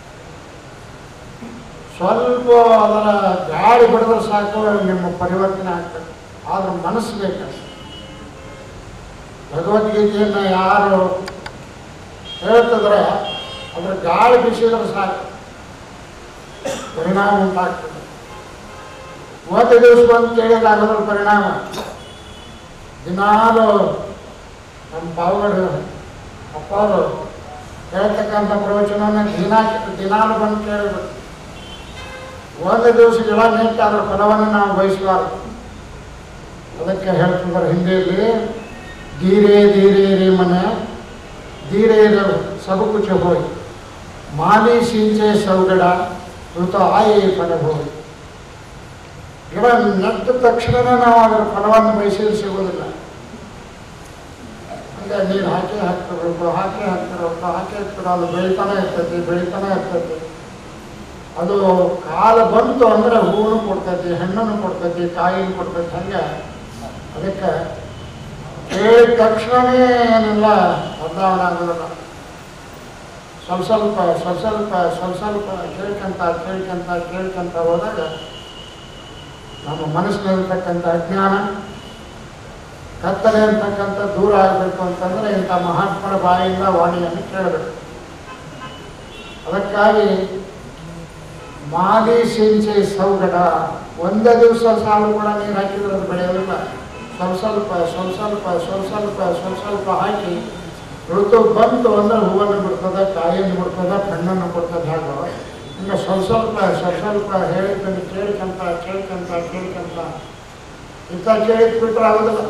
ಸ್ವಲ್ಪ ಅದರ ಗಾಳಿ ಬಿಡಿದ್ರೆ ಸಾಕು ನಿಮ್ಮ ಪರಿವರ್ತನೆ ಆಗ್ತದೆ ಆದ್ರೆ ಮನಸ್ಸು ಬೇಕು ಭಗವದ್ಗೀತೆಯನ್ನು ಯಾರು ಹೇಳ್ತಿದ್ರೆ ಅದ್ರ ಗಾಳಿ ಬಿಸಿದ್ರೆ ಸಾಕು ಪರಿಣಾಮ ಉಂಟಾಗ್ತದೆ ಒಂದು ದಿವಸ ಬಂದು ಕೇಳಿದಾಗ ಅದರ ಪರಿಣಾಮ ದಿನಾಲು ನಮ್ಮ ಪಾವಗಡ ಅಪ್ಪಾರು ಹೇಳ್ತಕ್ಕಂಥ ಪ್ರವಚನವನ್ನು ದಿನ ದಿನಾಲು ಬಂದು ಕೇಳಬೇಕು ಒಂದು ದಿವಸ ಗಿಡ ನೆಟ್ಟು ಅದರ ಫಲವನ್ನು ನಾವು ಬಯಸಬಾರ್ದು ಅದಕ್ಕೆ ಹೇಳ್ತಿದ್ದಾರೆ ಹಿಂದಿಯಲ್ಲಿ ಧೀರೆ ಧೀರೆ ರೇ ಮನ ಧೀರೆ ಸಬ ಕುಚ ಹೋಯ್ ಮಾಲಿ ಸಿಂಚೆ ಸೌಗಡ ಋತು ಆಯೇ ಫಲ ಹೋಯ್ ಗಿಡ ನೆಟ್ಟ ತಕ್ಷಣವೇ ನಾವು ಅದರ ಫಲವನ್ನು ಬಯಸಿದ್ರೆ ಸಿಗೋದಿಲ್ಲ ಹಂಗೆ ನೀರು ಹಾಕಿ ಹಾಕ್ತಿರ್ಬೇಕು ಹಾಕಿ ಹಾಕ್ತಿರ್ಬೇಕು ಹಾಕಿ ಹಾಕ್ತಿರೋ ಅದು ಬೆಳಿತಾನೆ ಇರ್ತೈತಿ ಬೆಳಿತಾನೆ ಇರ್ತೈತಿ ಅದು ಕಾಲ ಬಂತು ಅಂದರೆ ಹೂವನ್ನು ಕೊಡ್ತೈತಿ ಹಣ್ಣನ್ನು ಕೊಡ್ತೈತಿ ಕಾಯಿಯನ್ನು ಕೊಡ್ತೈತಿ ಹಂಗೆ ಅದಕ್ಕೆ ಕೇಳಿದ ತಕ್ಷಣವೇ ಏನೆಲ್ಲ ಬದಲಾವಣೆ ಆಗೋದಿಲ್ಲ ಸ್ವಲ್ಪ ಸ್ವಲ್ಪ ಸ್ವಲ್ಪ ಸ್ವಲ್ಪ ಸ್ವಲ್ಪ ಸ್ವಲ್ಪ ಕೇಳ್ಕೊಂತ ಕೇಳ್ಕೊಂತ ಕೇಳ್ಕೊಂತ ಹೋದಾಗ ನಮ್ಮ ಮನಸ್ಸಿನಲ್ಲಿರ್ತಕ್ಕಂಥ ಅಜ್ಞಾನ ಕತ್ತಲೆ ಅಂತಕ್ಕಂಥ ದೂರ ಆಗಬೇಕು ಅಂತಂದರೆ ಇಂಥ ಮಹಾತ್ಮರ ಬಾಯಿಂದ ವಾಣಿಯನ್ನು ಕೇಳಬೇಕು ಅದಕ್ಕಾಗಿ ಮಾಲಿ ಸಿಂಚೆ ಸೌಗಡ ಒಂದೇ ದಿವಸ ಸಾಲು ಕೂಡ ನೀರು ಹಾಕಿದ್ರೆ ಅದು ಬೆಳೆಯೋದಿಲ್ಲ ಸ್ವಲ್ಪ ಸ್ವಲ್ಪ ಸ್ವಲ್ಪ ಸ್ವಲ್ಪ ಸ್ವಲ್ಪ ಸ್ವಲ್ಪ ಸ್ವಲ್ಪ ಸ್ವಲ್ಪ ಹಾಕಿ ಋತು ಬಂತು ಅಂದ್ರೆ ಹೂವನ್ನು ಬಿಡ್ತದೆ ಕಾಯಿಯನ್ನು ಬಿಡ್ತದೆ ಹಣ್ಣನ್ನು ಕೊಡ್ತದೆ ಹಾಗು ಹಿಂಗೆ ಸ್ವಲ್ಪ ಸ್ವಲ್ಪ ಸ್ವಲ್ಪ ಸ್ವಲ್ಪ ಹೇಳಿದ್ದನ್ನು ಕೇಳ್ಕೊಂತ ಕೇಳ್ಕೊಂತ ಕೇಳ್ಕೊಂತ ಇಂಥ ಕೇಳಿದ್ ಬಿಟ್ಟರೆ ಆಗೋದಿಲ್ಲ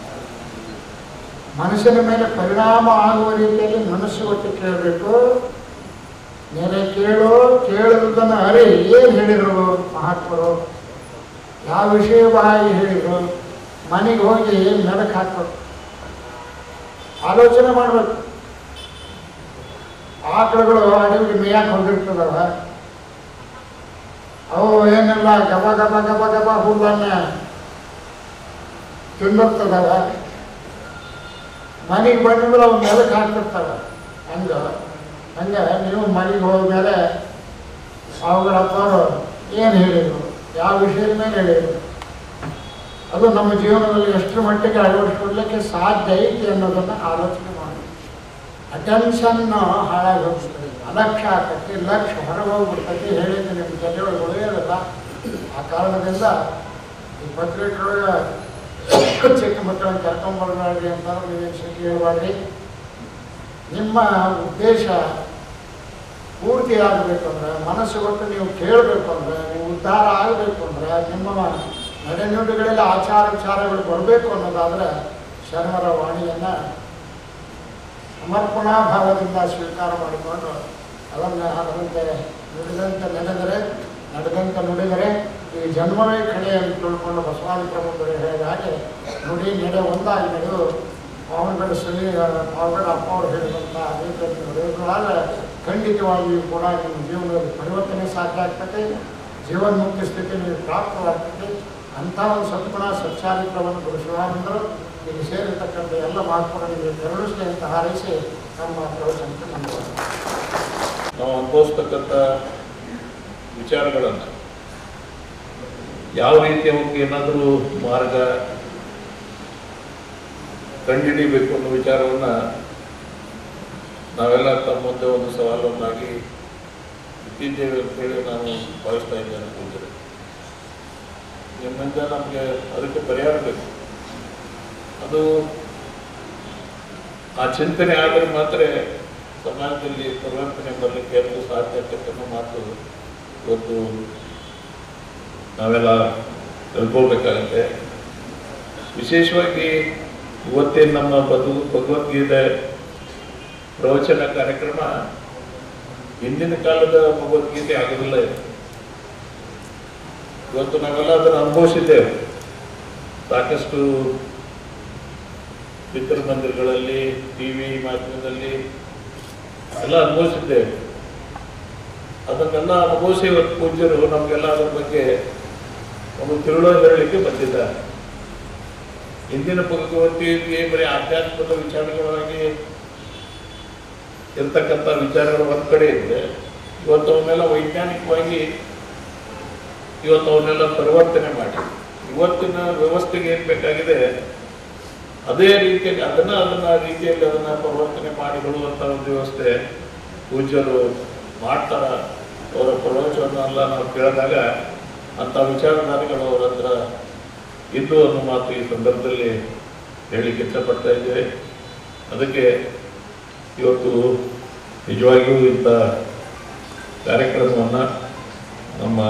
ಮನಸ್ಸಿನ ಮೇಲೆ ಪರಿಣಾಮ ಆಗುವ ರೀತಿಯಲ್ಲಿ ಮನಸ್ಸು ಒಟ್ಟು ಕೇಳಬೇಕು ನೆರೆ ಕೇಳು ಕೇಳುವುದನ್ನು ಅರಿ ಏನು ಹೇಳಿದರು ಮಹಾತ್ಮರು ಯಾವ ವಿಷಯವಾಗಿ ಹೇಳಿದರು ಮನೆಗೆ ಹೋಗಿ ಮೆಲಕ್ಕೆ ಹಾಕ್ಬೇಕು ಆಲೋಚನೆ ಮಾಡಬೇಕು ಆಕಳುಗಳು ಅಡವಿಗೆ ಮೇಯಕ್ಕೆ ಹೋಗಿರ್ತದವ ಅವು ಏನೆಲ್ಲ ಗಬ ಗಬ ಗಬ ಗಬ ಹುಲ್ಲನ್ನ ತಿನ್ನಿರ್ತದವ ಮನೆಗೆ ಬಂದ್ರೆ ಅವು ಮೆಲಕ್ಕೆ ಹಾಕ್ತಿರ್ತಾವ ಹಂಗ ಹಂಗೆ ನೀವು ಮನೆಗೆ ಹೋದ್ಮೇಲೆ ಅವುಗಳ ಅಪ್ಪವರು ಏನು ಹೇಳಿದರು ಯಾವ ವಿಷಯದ ಮೇಲೆ ಹೇಳಿದರು ಅದು ನಮ್ಮ ಜೀವನದಲ್ಲಿ ಎಷ್ಟು ಮಟ್ಟಿಗೆ ಅಳವಡಿಸ್ಕೊಡ್ಲಿಕ್ಕೆ ಸಾಧ್ಯ ಐತಿ ಅನ್ನೋದನ್ನು ಆಲೋಚನೆ ಮಾಡಿ ಅಟೆನ್ಷನ್ನು ಹಾಳಾಗಿ ಹೋಗ್ತದೆ ಅಲಕ್ಷ್ಯ ಆಗ್ತೈತಿ ಲಕ್ಷ್ಯ ಹೊರಗೆ ಹೋಗ್ಬಿಡ್ತೈತಿ ಹೇಳಿದ್ದು ನಿಮ್ಮ ಜೊತೆ ಒಳಗೆ ಉಳಿಯೋದಿಲ್ಲ ಆ ಕಾರಣದಿಂದ ಈ ಪತ್ರಿಕೆಯೊಳಗೆ ಚಿಕ್ಕ ಮಕ್ಕಳನ್ನ ಕರ್ಕೊಂಬರ್ಬೇಡ್ರಿ ಅಂತ ನೀವೇನು ಸಿಕ್ಕಿ ಹೇಳ್ಬಾರ್ರಿ ನಿಮ್ಮ ಉದ್ದೇಶ ಪೂರ್ತಿ ಆಗಬೇಕು ಅಂದ್ರೆ ಮನಸ್ಸು ಕೊಟ್ಟು ನೀವು ಕೇಳಬೇಕು ಅಂದ್ರೆ ನೀವು ಉದ್ಧಾರ ಆಗಬೇಕು ಅಂದ್ರೆ ನಿಮ್ಮ ನಡೆನುಡಿಗಳಲ್ಲಿ ಆಚಾರ ವಿಚಾರಗಳು ಬರಬೇಕು ಅನ್ನೋದಾದ್ರೆ ಶರಣರ ವಾಣಿಯನ್ನು ಸಮರ್ಪಣಾ ಭಾವದಿಂದ ಸ್ವೀಕಾರ ಮಾಡಿಕೊಂಡು ಅದನ್ನು ಅದರಂತೆ ನುಡಿದಂತೆ ನಡೆದರೆ ನಡೆದಂತೆ ನುಡಿದರೆ ಈ ಜನ್ಮವೇ ಕಡೆ ಅಂತ ತಿಳ್ಕೊಂಡು ಬಸವಾದಿ ಪ್ರಮುಖರು ಹೇಳಿದ ಹಾಗೆ ನುಡಿ ನಡೆ ಒಂದಾಗಿ ನಡೆದು ಪಾವನಗಡ ಸರಿ ಪಾವಗಡ ಅಪ್ಪ ಅವರು ಹೇಳಿದಂಥ ರೀತಿಯಲ್ಲಿ ನಡೆಯುವಾಗ ಖಂಡಿತವಾಗಿಯೂ ಕೂಡ ನಿಮ್ಮ ಜೀವನದಲ್ಲಿ ಪರಿವರ್ತನೆ ಸಾಧ್ಯ ಆಗ್ತದೆ ಜೀವನ್ಮುಕ್ತಿ ಸ್ಥಿತಿ ನೀವು ಪ್ರಾಪ್ತವಾಗ್ತದೆ ಅಂಥ ಒಂದು ಸದ್ಗುಣ ಸಚ್ಚಾರಿತ್ರವನ್ನು ಗುರುಶಿವಾನಂದರು ಇಲ್ಲಿ ಸೇರಿರ್ತಕ್ಕಂಥ ಎಲ್ಲ ಮಹಾತ್ಮರಿಗೆ ಕರುಣಿಸಲಿ ಅಂತ ಹಾರೈಸಿ ನಮ್ಮ ಪ್ರವಚನಕ್ಕೆ ನಂಬುವ ನಾವು ಅನುಭವಿಸ್ತಕ್ಕಂಥ ವಿಚಾರಗಳನ್ನು ಯಾವ ರೀತಿ ಅವಕ್ಕೆ ಏನಾದರೂ ಮಾರ್ಗ ಕಂಡುಹಿಡಿಬೇಕು ಅನ್ನೋ ವಿಚಾರವನ್ನು ನಾವೆಲ್ಲ ತಮ್ಮ ಮುಂದೆ ಒಂದು ಸವಾಲನ್ನಾಗಿ ಇಟ್ಟಿದ್ದೇವೆ ಅಂತೇಳಿ ನಾನು ಭಾವಿಸ್ತಾ ಇದ್ದೇನೆ ಪೂಜರೆ ನಿಮ್ಮಿಂದ ನಮಗೆ ಅದಕ್ಕೆ ಪರಿಹಾರ ಬೇಕು ಅದು ಆ ಚಿಂತನೆ ಆದರೆ ಮಾತ್ರ ಸಮಾಜದಲ್ಲಿ ಪರಿವರ್ತನೆ ಬರಲಿಕ್ಕೆ ಎರಡು ಸಾಧ್ಯ ಅಂತಕ್ಕಂಥ ಮಾತು ಇವತ್ತು ನಾವೆಲ್ಲ ತಿಳ್ಕೊಳ್ಬೇಕಾಗತ್ತೆ ವಿಶೇಷವಾಗಿ ಇವತ್ತೇನು ನಮ್ಮ ಬದು ಭಗವದ್ಗೀತೆ ಪ್ರವಚನ ಕಾರ್ಯಕ್ರಮ ಹಿಂದಿನ ಕಾಲದ ಭಗವದ್ಗೀತೆ ಆಗೋದಿಲ್ಲ ಇದು ಇವತ್ತು ನಾವೆಲ್ಲ ಅದನ್ನು ಅನುಭವಿಸಿದ್ದೇವೆ ಸಾಕಷ್ಟು ಚಿತ್ರಮಂದಿರಗಳಲ್ಲಿ ಟಿ ವಿ ಮಾಧ್ಯಮದಲ್ಲಿ ಎಲ್ಲ ಅನುಭವಿಸಿದ್ದೇವೆ ಅದನ್ನೆಲ್ಲ ಅನುಭವಿಸಿ ಇವತ್ತು ಪೂಜ್ಯರು ನಮಗೆಲ್ಲ ಅದ್ರ ಬಗ್ಗೆ ಒಂದು ತಿರುಳು ಹೇಳಲಿಕ್ಕೆ ಬಂದಿದ್ದಾರೆ ಇಂದಿನ ಭಗವದ್ಗೀತೆ ಬರೀ ಆಧ್ಯಾತ್ಮದ ವಿಚಾರಗಳಾಗಿ ಇರ್ತಕ್ಕಂಥ ವಿಚಾರಗಳು ಒಂದ್ ಕಡೆ ಇದ್ರೆ ಇವತ್ತು ಅವನ್ನೆಲ್ಲ ವೈಜ್ಞಾನಿಕವಾಗಿ ಇವತ್ತು ಅವನ್ನೆಲ್ಲ ಪರಿವರ್ತನೆ ಮಾಡಿ ಇವತ್ತಿನ ವ್ಯವಸ್ಥೆಗೆ ಏನ್ ಬೇಕಾಗಿದೆ ಅದೇ ರೀತಿಯಲ್ಲಿ ಅದನ್ನ ಅದನ್ನ ಆ ರೀತಿಯಲ್ಲಿ ಅದನ್ನ ಪರಿವರ್ತನೆ ಮಾಡಿಕೊಳ್ಳುವಂತ ಒಂದು ವ್ಯವಸ್ಥೆ ಪೂಜ್ಯರು ಮಾಡ್ತಾರ ಅವರ ಪ್ರವಚನವನ್ನೆಲ್ಲ ನಾವು ಕೇಳಿದಾಗ ಅಂತ ವಿಚಾರಧಾರೆಗಳು ಅವರ ಹತ್ರ ಇದ್ದು ಅನ್ನೋ ಮಾತು ಈ ಸಂದರ್ಭದಲ್ಲಿ ಹೇಳಲಿಕ್ಕೆ ಇಷ್ಟಪಡ್ತಾ ಇದ್ದೇವೆ ಅದಕ್ಕೆ ಇವತ್ತು ನಿಜವಾಗಿಯೂ ಇಂಥ ಕಾರ್ಯಕ್ರಮವನ್ನು ನಮ್ಮ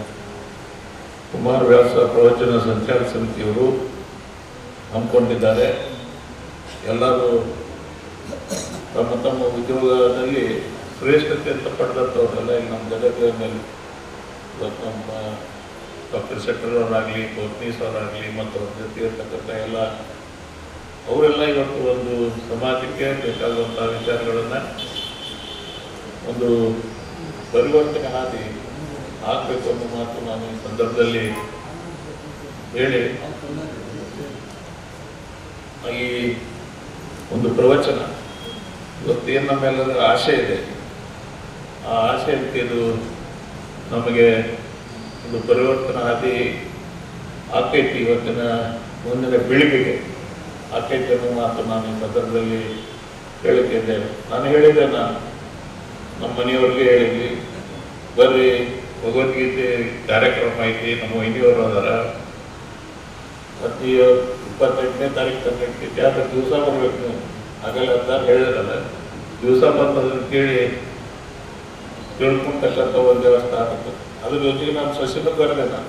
ಕುಮಾರ ವ್ಯಾಸ ಪ್ರವಚನ ಸಂಚಾರ ಸಮಿತಿಯವರು ಹಮ್ಮಿಕೊಂಡಿದ್ದಾರೆ ಎಲ್ಲರೂ ತಮ್ಮ ತಮ್ಮ ಉದ್ಯೋಗದಲ್ಲಿ ಶ್ರೇಷ್ಠತೆ ಅಂತ ಪಡೆದಂಥವ್ರೆಲ್ಲ ಇಲ್ಲಿ ನಮ್ಮ ಗದಗನಲ್ಲಿ ಇವತ್ತು ನಮ್ಮ ಡಾಕ್ಟರ್ ಶೆಟ್ಟರ್ ಅವರಾಗಲಿ ಕೋತ್ನೀಸ್ ಅವರಾಗಲಿ ಮತ್ತು ಅವ್ರ ಜೊತೆ ಇರ್ತಕ್ಕಂಥ ಎಲ್ಲ ಅವರೆಲ್ಲ ಇವತ್ತು ಒಂದು ಸಮಾಜಕ್ಕೆ ಬೇಕಾಗುವಂಥ ವಿಚಾರಗಳನ್ನು ಒಂದು ಪರಿವರ್ತನೆ ಹಾದಿ ಆಗಬೇಕು ಅನ್ನೋ ಮಾತು ನಾನು ಈ ಸಂದರ್ಭದಲ್ಲಿ ಹೇಳಿ ಈ ಒಂದು ಪ್ರವಚನ ಇವತ್ತೇನು ನಮ್ಮೆಲ್ಲರ ಆಶೆ ಇದೆ ಆ ಆಶೆ ಅಂತ ಇದು ನಮಗೆ ಒಂದು ಪರಿವರ್ತನಾ ಹಾದಿ ಆಕೈತಿ ಇವತ್ತಿನ ಮುಂದಿನ ಪೀಳಿಗೆಗೆ ಆಕೈತಿ ಅನ್ನೋ ಮಾತು ನಾನು ಈ ಸಂದರ್ಭದಲ್ಲಿ ಹೇಳುತ್ತಿದ್ದೇನೆ ನಾನು ಹೇಳಿದ್ದೆ ನಾನು ನಮ್ಮ ಮನೆಯವ್ರಿಗೆ ಹೇಳಿದ್ವಿ ಬರ್ರಿ ಭಗವದ್ಗೀತೆ ಕಾರ್ಯಕ್ರಮ ಐತಿ ನಮ್ಮ ವೈನಿಯವರು ಅದಾರ ಮತ್ತು ಇಪ್ಪತ್ತೆಂಟನೇ ತಾರೀಕು ತನಕ ಇರ್ತೈತಿ ಅದ್ರ ದಿವಸ ಬರ್ಬೇಕು ನೀವು ಆಗಲ್ಲ ಅಂತ ಹೇಳಿದ್ರಲ್ಲ ದಿವಸ ಬಂದದನ್ನು ಕೇಳಿ ತಿಳ್ಕೊಂತಕ್ಕಂಥ ಒಂದು ವ್ಯವಸ್ಥೆ ಆಗುತ್ತೆ ಅದ್ರ ಜೊತೆಗೆ ನಾನು ಸಸಿನೂ ಕರೆದೆ ನಾನು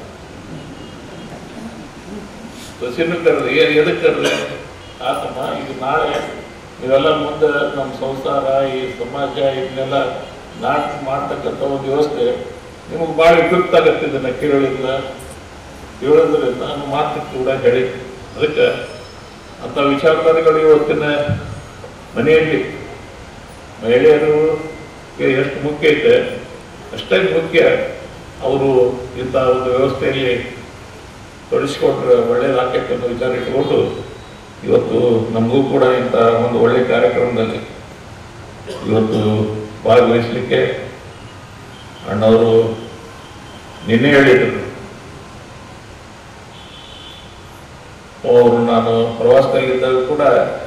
ಸಸಿನೂ ಕರೆದೆ ಏ ಎದಕ್ಕೆ ಕರೆದೆ ಆತಮ್ಮ ಈಗ ನಾಳೆ ನೀವೆಲ್ಲ ಮುಂದೆ ನಮ್ಮ ಸಂಸಾರ ಈ ಸಮಾಜ ಇದನ್ನೆಲ್ಲ ನಾಟ ಮಾಡ್ತಕ್ಕಂಥ ಒಂದು ವ್ಯವಸ್ಥೆ ನಿಮಗೆ ಭಾಳ ಉಪಯುಕ್ತ ಆಗತ್ತೆ ಇದನ್ನ ಕೇಳೋದ್ರಿಂದ ಕೇಳೋದ್ರಿಂದ ನಾನು ಮಾತು ಕೂಡ ಹೇಳಿ ಅದಕ್ಕೆ ಅಂಥ ವಿಚಾರಧಾರೆಗಳು ಇವತ್ತಿನ ಮನೆಯಲ್ಲಿ ಮಹಿಳೆಯರು ಎಷ್ಟು ಮುಖ್ಯ ಐತೆ ಅಷ್ಟೇ ಮುಖ್ಯ ಅವರು ಇಂಥ ಒಂದು ವ್ಯವಸ್ಥೆಯಲ್ಲಿ ತೊಡಗಿಸ್ಕೊಂಡ್ರೆ ಒಳ್ಳೇದಾಕೈತೆ ಅನ್ನೋ ವಿಚಾರ ಇಟ್ಕೊಂಡು ಇವತ್ತು ನಮಗೂ ಕೂಡ ಇಂಥ ಒಂದು ಒಳ್ಳೆ ಕಾರ್ಯಕ್ರಮದಲ್ಲಿ ಇವತ್ತು ಭಾಗವಹಿಸಲಿಕ್ಕೆ ಅಣ್ಣವರು ನಿನ್ನೆ ಹೇಳಿದರು ಅವರು ನಾನು ಪ್ರವಾಸದಲ್ಲಿದ್ದಾಗ ಕೂಡ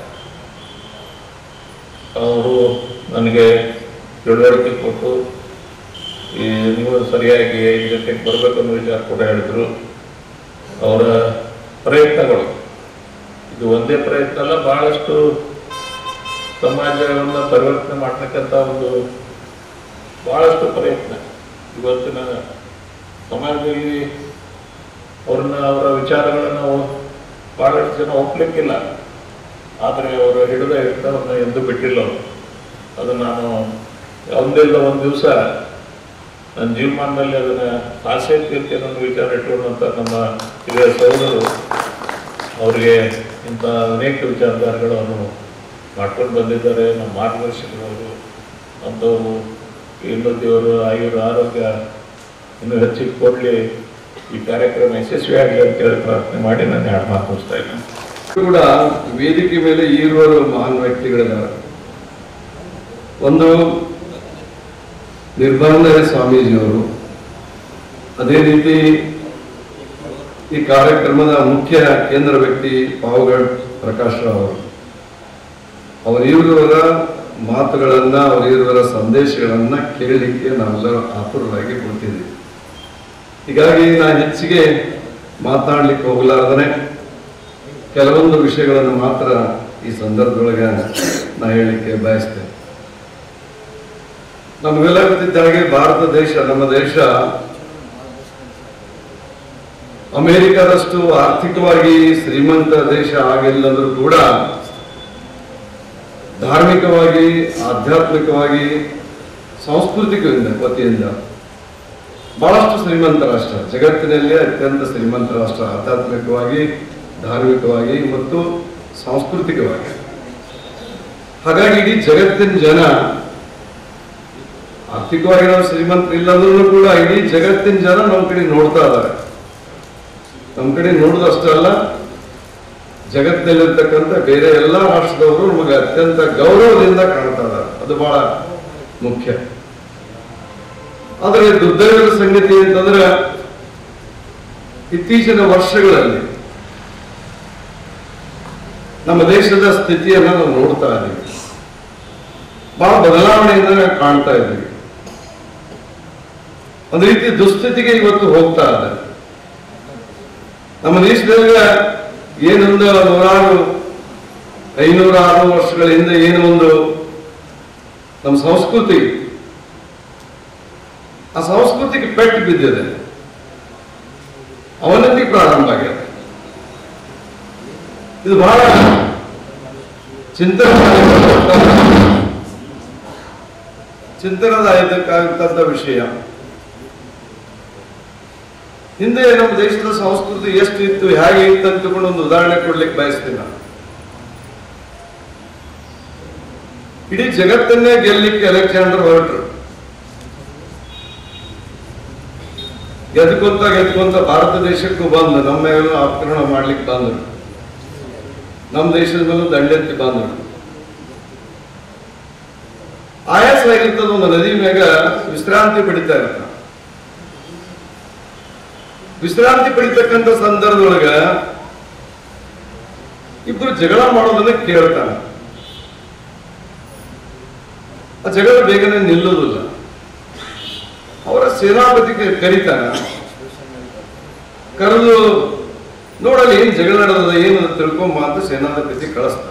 ಅವರು ನನಗೆ ತಿಳುವಳಿಕೆ ಕೊಟ್ಟು ಈ ನೀವು ಸರಿಯಾಗಿ ಐದು ಗಂಟೆಗೆ ಬರಬೇಕು ಅನ್ನೋ ವಿಚಾರ ಕೂಡ ಹೇಳಿದ್ರು ಅವರ ಪ್ರಯತ್ನಗಳು ಇದು ಒಂದೇ ಪ್ರಯತ್ನ ಅಲ್ಲ ಬಹಳಷ್ಟು ಸಮಾಜವನ್ನು ಪರಿವರ್ತನೆ ಮಾಡ್ತಕ್ಕಂಥ ಒಂದು ಬಹಳಷ್ಟು ಪ್ರಯತ್ನ ಇವತ್ತಿನ ಸಮಾಜದಲ್ಲಿ ಅವ್ರನ್ನ ಅವರ ವಿಚಾರಗಳನ್ನು ಬಹಳಷ್ಟು ಜನ ಒಪ್ಲಿಕ್ಕಿಲ್ಲ ಆದರೆ ಅವರು ಹಿಡಿದ ಹಿಡಿದವ್ರನ್ನ ಎಂದೂ ಬಿಟ್ಟಿಲ್ಲ ಅವರು ಅದು ನಾನು ಒಂದಿಲ್ಲ ಒಂದು ದಿವಸ ನನ್ನ ಜೀವಮಾನದಲ್ಲಿ ಅದನ್ನ ಆಸೆ ತೀರ್ತಿ ಅನ್ನೋ ವಿಚಾರ ಇಟ್ಕೊಂಡಂತ ನಮ್ಮ ಹಿರಿಯ ಸಹೋದರು ಅವರಿಗೆ ಇಂಥ ಅನೇಕ ವಿಚಾರಧಾರೆಗಳನ್ನು ಮಾಡ್ಕೊಂಡು ಬಂದಿದ್ದಾರೆ ನಮ್ಮ ಮಾರ್ಗದರ್ಶಕರವರು ಅಂಥವರು ಇನ್ನೂ ದೇವರು ಆಯುರ ಆರೋಗ್ಯ ಇನ್ನೂ ಹೆಚ್ಚಿಗೆ ಕೊಡಲಿ ಈ ಕಾರ್ಯಕ್ರಮ ಯಶಸ್ವಿ ಆಗಲಿ ಅಂತೇಳಿ ಪ್ರಾರ್ಥನೆ ಮಾಡಿ ನಾನು ಎರಡು ಮಾತು ಮುಗಿಸ್ತಾ ಇದ್ದೇನೆ ಕೂಡ ವೇದಿಕೆ ಮೇಲೆ ಈರುವರು ಮಹಾನ್ ವ್ಯಕ್ತಿಗಳಿದ್ದಾರೆ ಒಂದು ನಿರ್ಬಂಧ ಸ್ವಾಮೀಜಿಯವರು ಅದೇ ರೀತಿ ಈ ಕಾರ್ಯಕ್ರಮದ ಮುಖ್ಯ ಕೇಂದ್ರ ವ್ಯಕ್ತಿ ಪಾವಗಡ್ ಪ್ರಕಾಶ್ ರಾವ್ ಅವರು ಅವರಿರುವರ ಮಾತುಗಳನ್ನ ಅವರಿರುವರ ಸಂದೇಶಗಳನ್ನ ಕೇಳಲಿಕ್ಕೆ ನಾವೆಲ್ಲರೂ ಆತುರರಾಗಿ ಕೊಡ್ತಿದ್ದೀವಿ ಹೀಗಾಗಿ ನಾನು ಹೆಚ್ಚಿಗೆ ಮಾತನಾಡ್ಲಿಕ್ಕೆ ಹೋಗಲಾರ್ದನೆ ಕೆಲವೊಂದು ವಿಷಯಗಳನ್ನು ಮಾತ್ರ ಈ ಸಂದರ್ಭದೊಳಗೆ ನಾ ಹೇಳಲಿಕ್ಕೆ ಬಯಸ್ತೇನೆ ನಮಗೆಲ್ಲ ಗೊತ್ತಿದ್ದ ಹಾಗೆ ಭಾರತ ದೇಶ ನಮ್ಮ ದೇಶ ಅಮೆರಿಕದಷ್ಟು ಆರ್ಥಿಕವಾಗಿ ಶ್ರೀಮಂತ ದೇಶ ಆಗಿಲ್ಲಂದ್ರೂ ಕೂಡ ಧಾರ್ಮಿಕವಾಗಿ ಆಧ್ಯಾತ್ಮಿಕವಾಗಿ ಸಾಂಸ್ಕೃತಿಕದಿಂದ ವತಿಯಿಂದ ಬಹಳಷ್ಟು ಶ್ರೀಮಂತ ರಾಷ್ಟ್ರ ಜಗತ್ತಿನಲ್ಲಿ ಅತ್ಯಂತ ಶ್ರೀಮಂತ ರಾಷ್ಟ್ರ ಆಧ್ಯಾತ್ಮಿಕವಾಗಿ ಧಾರ್ಮಿಕವಾಗಿ ಮತ್ತು ಸಾಂಸ್ಕೃತಿಕವಾಗಿ ಹಾಗಾಗಿ ಇಡೀ ಜಗತ್ತಿನ ಜನ ಆರ್ಥಿಕವಾಗಿ ನಾವು ಶ್ರೀಮಂತರು ಇಲ್ಲಂದ್ರೂ ಕೂಡ ಇಡೀ ಜಗತ್ತಿನ ಜನ ನಮ್ಮ ಕಡೆ ನೋಡ್ತಾ ಇದ್ದಾರೆ ನಮ್ಮ ಕಡೆ ನೋಡುದಷ್ಟೇ ಅಲ್ಲ ಜಗತ್ತಿನಲ್ಲಿರ್ತಕ್ಕಂಥ ಬೇರೆ ಎಲ್ಲ ರಾಷ್ಟ್ರದವರು ನಮಗೆ ಅತ್ಯಂತ ಗೌರವದಿಂದ ಕಾಣ್ತಾ ಇದ್ದಾರೆ ಅದು ಬಹಳ ಮುಖ್ಯ ಆದರೆ ದುರ್ದೈವದ ಸಂಗತಿ ಅಂತಂದ್ರೆ ಇತ್ತೀಚಿನ ವರ್ಷಗಳಲ್ಲಿ ನಮ್ಮ ದೇಶದ ಸ್ಥಿತಿಯನ್ನ ನಾವು ನೋಡ್ತಾ ಇದ್ದೀವಿ ಬಹಳ ಬದಲಾವಣೆಯಿಂದ ನಾವು ಕಾಣ್ತಾ ಇದ್ದೀವಿ ಒಂದು ರೀತಿ ದುಸ್ಥಿತಿಗೆ ಇವತ್ತು ಹೋಗ್ತಾ ಇದೆ ನಮ್ಮ ದೇಶದಾಗ ಏನೊಂದು ನೂರಾರು ಐನೂರ ಆರು ವರ್ಷಗಳ ಹಿಂದೆ ಏನು ಒಂದು ನಮ್ಮ ಸಂಸ್ಕೃತಿ ಆ ಸಂಸ್ಕೃತಿಗೆ ಪೆಟ್ಟು ಬಿದ್ದಿದೆ ಅವನತಿ ಪ್ರಾರಂಭ ಆಗಿದೆ ಇದು ಬಹಳ ಚಿಂತನೆ ಚಿಂತನದಾಯಕವಾದಂತ ವಿಷಯ ಹಿಂದೆ ನಮ್ಮ ದೇಶದ ಸಂಸ್ಕೃತಿ ಎಷ್ಟು ಇತ್ತು ಹೇಗೆ ಇತ್ತು ಅಂತ ತಿಳ್ಕೊಂಡು ಒಂದು ಉದಾಹರಣೆ ಕೊಡ್ಲಿಕ್ಕೆ ಬಯಸ್ತೀನಿ ನಾನು ಇಡೀ ಜಗತ್ತನ್ನೇ ಗೆಲ್ಲಲಿಕ್ಕೆ ಅಲೆಕ್ಸಾಂಡರ್ ಹೊರಟರು ಗೆದ್ಕೊಂತ ಗೆದ್ಕೊಂತ ಭಾರತ ದೇಶಕ್ಕೂ ಬಂದು ನಮ್ಮ ಮೇಲೂ ಆಕ್ರಮಣ ಮಾಡ್ಲಿಕ್ಕೆ ಬಂದರು ನಮ್ಮ ದೇಶದ ಮೇಲೂ ದಂಡೆತ್ತಿ ಬಂದರು ಆಯಾಸ ಆಗಿರ್ತದ ಒಂದು ನದಿ ಮ್ಯಾಗ ವಿಶ್ರಾಂತಿ ಪಡಿತಾ ಇರ್ತಾನ ವಿಶ್ರಾಂತಿ ಪಡಿತಕ್ಕಂಥ ಸಂದರ್ಭದೊಳಗ ಇಬ್ರು ಜಗಳ ಮಾಡೋದನ್ನ ಕೇಳ್ತಾನ ಆ ಜಗಳ ಬೇಗನೆ ನಿಲ್ಲುವುದಿಲ್ಲ ಅವರ ಸೇನಾಪತಿಗೆ ಕರೀತಾನ ಕರೆದು ನೋಡಲ್ಲಿ ಏನ್ ಜಗಳ ನಡೆದ ಏನು ತಿಳ್ಕೊಂಬ ಅಂತ ಸೇನಾಧಿಪತಿ ಕಳಿಸ್ತಾನ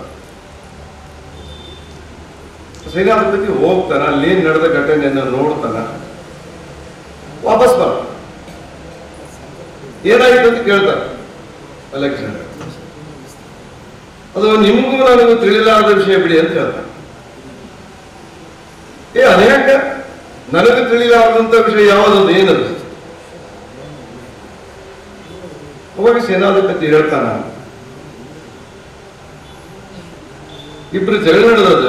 ಸೇನಾಧಿಪತಿ ಹೋಗ್ತಾನ ಅಲ್ಲಿ ಏನ್ ನಡೆದ ಘಟನೆಯನ್ನ ನೋಡ್ತಾನ ವಾಪಸ್ ಬರ ಏನಾಯ್ತು ಅಂತ ಕೇಳ್ತಾರೆ ಅಲೆಕ್ಷನ್ ಅದು ನಿಮಗೂ ನನಗೂ ತಿಳಿಲಾರದ ವಿಷಯ ಬಿಡಿ ಅಂತ ಹೇಳ್ತಾನೆ ಏ ಅನೇಕ ನನಗೆ ತಿಳಿಲಾರದಂತ ವಿಷಯ ಯಾವುದದು ಏನದು ಅವಾಗ ಸೇನಾಧಿಪತಿ ಹೇಳ್ತಾನ ಇಬ್ರು ಜಗಳ ನಡೆದದ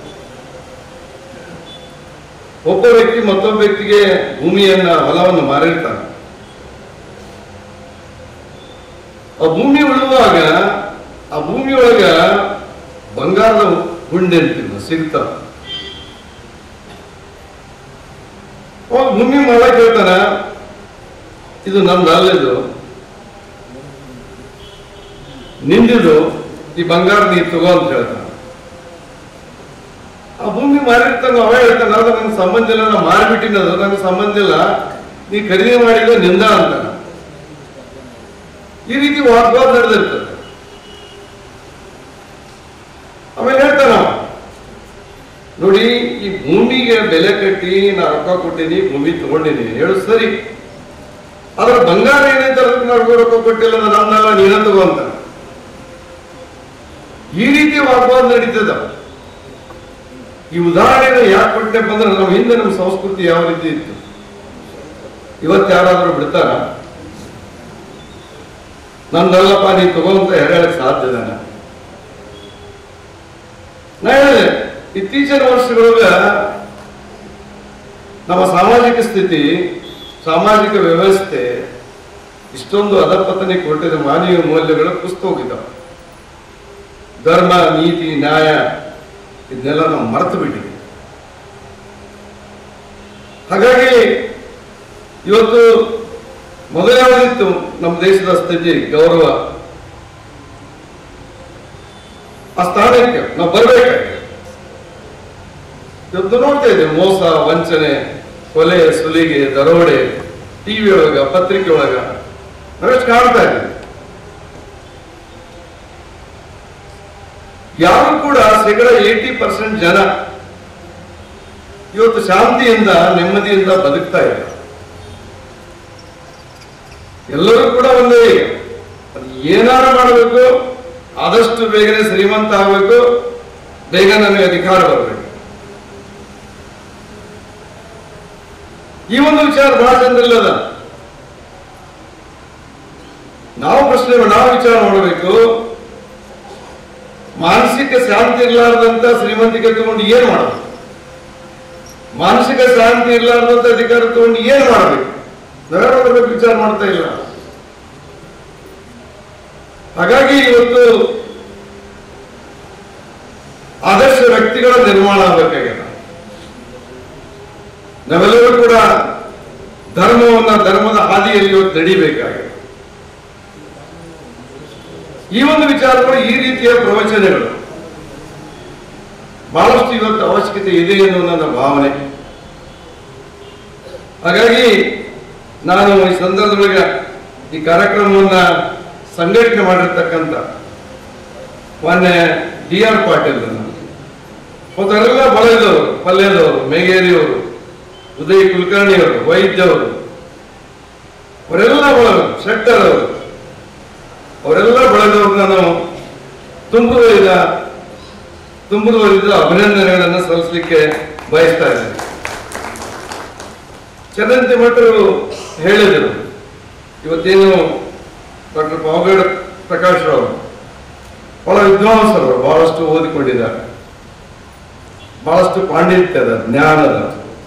ಒಬ್ಬ ವ್ಯಕ್ತಿ ಮತ್ತೊಬ್ಬ ವ್ಯಕ್ತಿಗೆ ಭೂಮಿಯನ್ನ ಹೊಲವನ್ನು ಮಾರಿರ್ತಾನೆ ಆ ಭೂಮಿ ಉಳುವಾಗ ಆ ಭೂಮಿ ಒಳಗ ಬಂಗಾರದ ಹುಂಡೆ ಅಂತೀವಿ ಸಿಗ್ತಾವ ಅವಾಗ ಭೂಮಿ ಮಾಡಕ್ ಹೇಳ್ತಾನ ಇದು ನಂದು ಅಲ್ಲಿದು ನಿಂದಿದು ಈ ಬಂಗಾರ ನೀ ತಗೋ ಅಂತ ಹೇಳ್ತಾನ ಆ ಭೂಮಿ ಮಾರಿರ್ತಾನ ಅವ ಹೇಳ್ತಾನ ಅದು ನಂಗೆ ಸಂಬಂಧ ಇಲ್ಲ ನಾ ಮಾರ್ಬಿಟ್ಟಿನದು ನಂಗೆ ಸಂಬಂಧ ಇಲ್ಲ ನೀ ಖರೀದಿ ಮಾಡಿದ ನಿಂದ ಅಂತಾನ ಈ ರೀತಿ ವಾಗ್ವಾದ ನಡೆದಿರ್ತದೆ ಆಮೇಲೆ ಹೇಳ್ತಾನ ಅವ, ನೋಡಿ ಈ ಭೂಮಿಗೆ ಬೆಲೆ ಕಟ್ಟಿ ನಾ ರೊಕ್ಕ ಕೊಟ್ಟಿನಿ ಭೂಮಿ ತಗೊಂಡಿನಿ ಹೇಳು ಸರಿ ಆದ್ರೆ ಬಂಗಾರ ಏನೈತೆ ಅದಕ್ಕೆ ನಾವು ರೊಕ್ಕ ಕೊಟ್ಟಿಲ್ಲ ಅದು ನಮ್ದಲ್ಲ ನೀನ ತಗೋ ಅಂತ ಈ ರೀತಿ ವಾಗ್ವಾದ ನಡೀತದ ಈ ಉದಾಹರಣೆನ ಯಾಕೆ ಕೊಟ್ಟೆ ಬಂದ್ರೆ ನಾವು ಹಿಂದೆ ನಮ್ಮ ಸಂಸ್ಕೃತಿ ಯಾವ ರೀತಿ ಇತ್ತು ಇವತ್ತು ಯಾರಾದ್ರೂ ಬಿಡ್ತಾರ ನಂದಲ್ಲಪ್ಪ ನೀ ತಗೋಂತ ಹೇಳಕ್ ಸಾಧ್ಯದಾನ ನಾ ಹೇಳಿದೆ ಇತ್ತೀಚಿನ ವರ್ಷದೊಳಗ ನಮ್ಮ ಸಾಮಾಜಿಕ ಸ್ಥಿತಿ ಸಾಮಾಜಿಕ ವ್ಯವಸ್ಥೆ ಇಷ್ಟೊಂದು ಅಧಪತನೆ ಕೊಟ್ಟಿದ ಮಾನವೀಯ ಮೌಲ್ಯಗಳು ಕುಸ್ತು ಹೋಗಿದ್ದಾವೆ ಧರ್ಮ ನೀತಿ ನ್ಯಾಯ ಇದನ್ನೆಲ್ಲ ನಾವು ಮರೆತು ಬಿಟ್ಟಿದ್ದೀವಿ ಹಾಗಾಗಿ ಇವತ್ತು ಮೊದಲು ಯಾವುದಿತ್ತು ನಮ್ಮ ದೇಶದ ಸ್ಥಿತಿ ಗೌರವ ಆ ಸ್ಥಾನಕ್ಕೆ ನಾವು ಬರಬೇಕಾಗಿದೆ ಇವತ್ತು ನೋಡ್ತಾ ಇದ್ದೇವೆ ಮೋಸ ವಂಚನೆ ಕೊಲೆ ಸುಲಿಗೆ ದರೋಡೆ ಟಿವಿ ಒಳಗ ಪತ್ರಿಕೆ ಒಳಗ ನಾವೆಷ್ಟು ಕಾಣ್ತಾ ಇದ್ದೀವಿ ಯಾರು ಕೂಡ ಶೇಕಡ ಏಟಿ ಪರ್ಸೆಂಟ್ ಜನ ಇವತ್ತು ಶಾಂತಿಯಿಂದ ನೆಮ್ಮದಿಯಿಂದ ಬದುಕ್ತಾ ಇಲ್ಲ ಎಲ್ಲರೂ ಕೂಡ ಒಂದೇ ಈಗ. ಅದು ಏನಾರು ಮಾಡಬೇಕು ಆದಷ್ಟು ಬೇಗನೆ ಶ್ರೀಮಂತ ಆಗಬೇಕು ಬೇಗ ನನಗೆ ಅಧಿಕಾರ ಬರಬೇಕು ಈ ಒಂದು ವಿಚಾರ ಬಹಳ ಜನರಲ್ಲಿ ಅದ ನಾವು ಪ್ರಶ್ನೆ ನಾವು ವಿಚಾರ ಮಾಡಬೇಕು ಮಾನಸಿಕ ಶಾಂತಿ ಇರಲಾರ್ದಂತ ಶ್ರೀಮಂತಿಕೆ ತಗೊಂಡು ಏನ್ ಮಾಡಬೇಕು ಮಾನಸಿಕ ಶಾಂತಿ ಇರಲಾರ್ದಂತ ಅಧಿಕಾರ ತಗೊಂಡು ಏನ್ ಮಾಡಬೇಕು ನಾವ್ಯಾರು ಅದ್ರ ಬಗ್ಗೆ ವಿಚಾರ ಮಾಡ್ತಾ ಇಲ್ಲ ಹಾಗಾಗಿ ಇವತ್ತು ಆದರ್ಶ ವ್ಯಕ್ತಿಗಳ ನಿರ್ಮಾಣ ಆಗಬೇಕಾಗಿದೆ ನಾವೆಲ್ಲರೂ ಕೂಡ ಧರ್ಮವನ್ನ ಧರ್ಮದ ಹಾದಿಯಲ್ಲಿ ಇವತ್ತು ನಡಿಬೇಕಾಗಿದೆ ಈ ಒಂದು ವಿಚಾರಗಳು ಈ ರೀತಿಯ ಪ್ರವಚನಗಳು ಬಹಳಷ್ಟು ಇವತ್ತು ಅವಶ್ಯಕತೆ ಇದೆ ಎನ್ನುವ ನನ್ನ ಭಾವನೆ ಹಾಗಾಗಿ ನಾನು ಈ ಸಂದರ್ಭದೊಳಗೆ ಈ ಕಾರ್ಯಕ್ರಮವನ್ನ ಸಂಘಟನೆ ಮಾಡಿರ್ತಕ್ಕಂಥ ಮೊನ್ನೆ ಡಿ ಆರ್ ಪಾಟೀಲ್ ಮತ್ತು ಅವರೆಲ್ಲ ಬಳಗದವರು ಪಲ್ಯದವರು ಮೇಗೇರಿಯವರು ಉದಯ್ ಕುಲಕರ್ಣಿಯವರು ವೈದ್ಯವರು ಅವರೆಲ್ಲ ಬಳಗ ಶೆಟ್ಟರ್ ಅವರು ಅವರೆಲ್ಲ ಬಳಗದವರು ನಾನು ತುಂಬುವುದ ತುಂಬುವುದರಿಂದ ಅಭಿನಂದನೆಗಳನ್ನು ಸಲ್ಲಿಸಲಿಕ್ಕೆ ಬಯಸ್ತಾ ಇದ್ದೇನೆ ಚರಂತಿ ಭಟ್ರು ಹೇಳಿದರು ಇವತ್ತೇನು ಡಾಕ್ಟರ್ ಪಾವಗಡ ಪ್ರಕಾಶ್ ರಾವ್ ಬಹಳ ವಿದ್ವಾಂಸರು ಬಹಳಷ್ಟು ಓದಿಕೊಂಡಿದ್ದಾರೆ ಬಹಳಷ್ಟು ಪಾಂಡಿತ್ಯದ ಜ್ಞಾನದ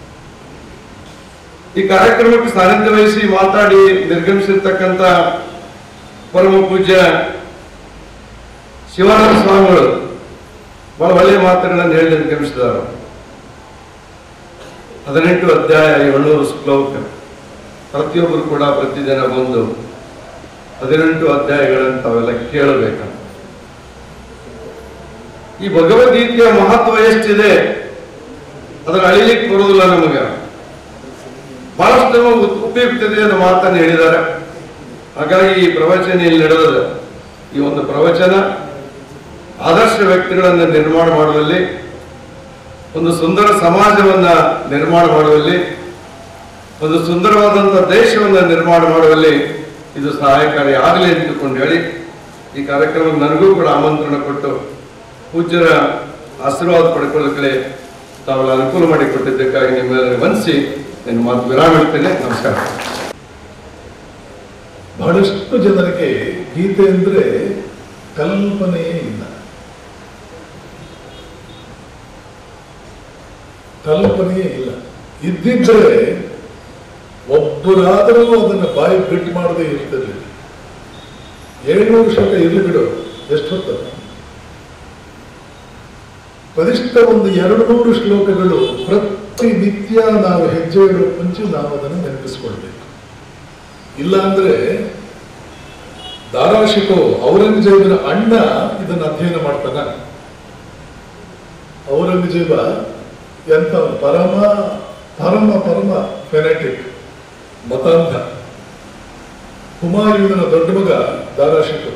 ಈ ಕಾರ್ಯಕ್ರಮಕ್ಕೆ ಸಾನ್ನಿಧ್ಯ ವಹಿಸಿ ಮಾತಾಡಿ ನಿರ್ಗಮಿಸಿರ್ತಕ್ಕಂಥ ಪರಮ ಪೂಜ್ಯ ಶಿವಾನಂದ ಸ್ವಾಮಿಗಳು ಬಹಳ ಒಳ್ಳೆಯ ಮಾತುಗಳನ್ನು ಹೇಳಿ ನಿರ್ಗಮಿಸಿದ್ದಾರೆ ಹದಿನೆಂಟು ಅಧ್ಯಾಯ ಏಳ್ನೂರು ಶ್ಲೋಕ ಪ್ರತಿಯೊಬ್ಬರು ಕೂಡ ಪ್ರತಿದಿನ ಬಂದು ಹದಿನೆಂಟು ಅಧ್ಯಾಯಗಳನ್ನು ತಾವೆಲ್ಲ ಕೇಳಬೇಕಂತ ಈ ಭಗವದ್ಗೀತೆಯ ಮಹತ್ವ ಎಷ್ಟಿದೆ ಅದರ ಅಳಿಲಿಕ್ಕೆ ಬರುವುದಿಲ್ಲ ನಮಗೆ ಬಹಳಷ್ಟು ನಮಗೆ ಉತ್- ಉಪಯುಕ್ತತೆ ಅನ್ನೋ ಮಾತನ್ನು ಹೇಳಿದ್ದಾರೆ ಹಾಗಾಗಿ ಈ ಪ್ರವಚನ ಇಲ್ಲಿ ನಡೆದ ಈ ಒಂದು ಪ್ರವಚನ ಆದರ್ಶ ವ್ಯಕ್ತಿಗಳನ್ನು ನಿರ್ಮಾಣ ಮಾಡುವಲ್ಲಿ ಒಂದು ಸುಂದರ ಸಮಾಜವನ್ನ ನಿರ್ಮಾಣ ಮಾಡುವಲ್ಲಿ ಒಂದು ಸುಂದರವಾದಂತಹ ದೇಶವನ್ನ ನಿರ್ಮಾಣ ಮಾಡುವಲ್ಲಿ ಇದು ಸಹಾಯಕಾರಿ ಆಗಲಿ ಅಂತಕೊಂಡು ಹೇಳಿ ಈ ಕಾರ್ಯಕ್ರಮಕ್ಕೆ ನನಗೂ ಕೂಡ ಆಮಂತ್ರಣ ಕೊಟ್ಟು ಪೂಜ್ಯರ ಆಶೀರ್ವಾದ ಪಡ್ಕೊಳ್ಳಿಕ್ಕೆ ತಾವೆಲ್ಲ ಅನುಕೂಲ ಮಾಡಿಕೊಟ್ಟಿದ್ದಕ್ಕಾಗಿ ನಿಮ್ಮೆಲ್ಲರಿಗೆ ವಂದಿಸಿ నేను ಮಾತು ವಿರಾಮ ಇಡ್ತೇನೆ ನಮಸ್ಕಾರ ಬಹಳಷ್ಟು ಜನರಿಗೆ ಗೀತೆ ಅಂದ್ರೆ ಕಲ್ಪನೆಯೇ ಇಲ್ಲ ಕಲ್ಪನೆಯೇ ಇಲ್ಲ ಇದ್ದಿದ್ದರೆ ಒಬ್ಬರಾದರೂ ಅದನ್ನ ಬಾಯಿ ಬಿಟ್ಟು ಮಾಡದೆ ಇರ್ತಿರ್ಲಿಲ್ಲ ಏಳ್ನೂರು ಶ್ಲೋಕ ಇರ್ಲಿ ಬಿಡು ಎಷ್ಟು ಹೊತ್ತು ಕನಿಷ್ಠ ಒಂದು ಎರಡು ನೂರು ಶ್ಲೋಕಗಳು ಪ್ರತಿನಿತ್ಯ ನಾವು ಹೆಜ್ಜೆ ಇಡುವ ಮುಂಚೆ ನಾವು ಅದನ್ನು ನೆನಪಿಸ್ಕೊಳ್ಬೇಕು ಇಲ್ಲ ಅಂದ್ರೆ ದಾರಾಶಿಕೋ ಔರಂಗಜೇಬನ ಅಣ್ಣ ಇದನ್ನು ಅಧ್ಯಯನ ಮಾಡ್ತಾನ ಔರಂಗಜೇಬ ಎಂತ ಪರಮ ಪರಮ ಪರಮ ಫೆನೆಟಿಕ್ ಮತಾಂಧ ಹುಮಾಯೂನನ ದೊಡ್ಡ ಮಗ ದಾರಾಶಿಕೋ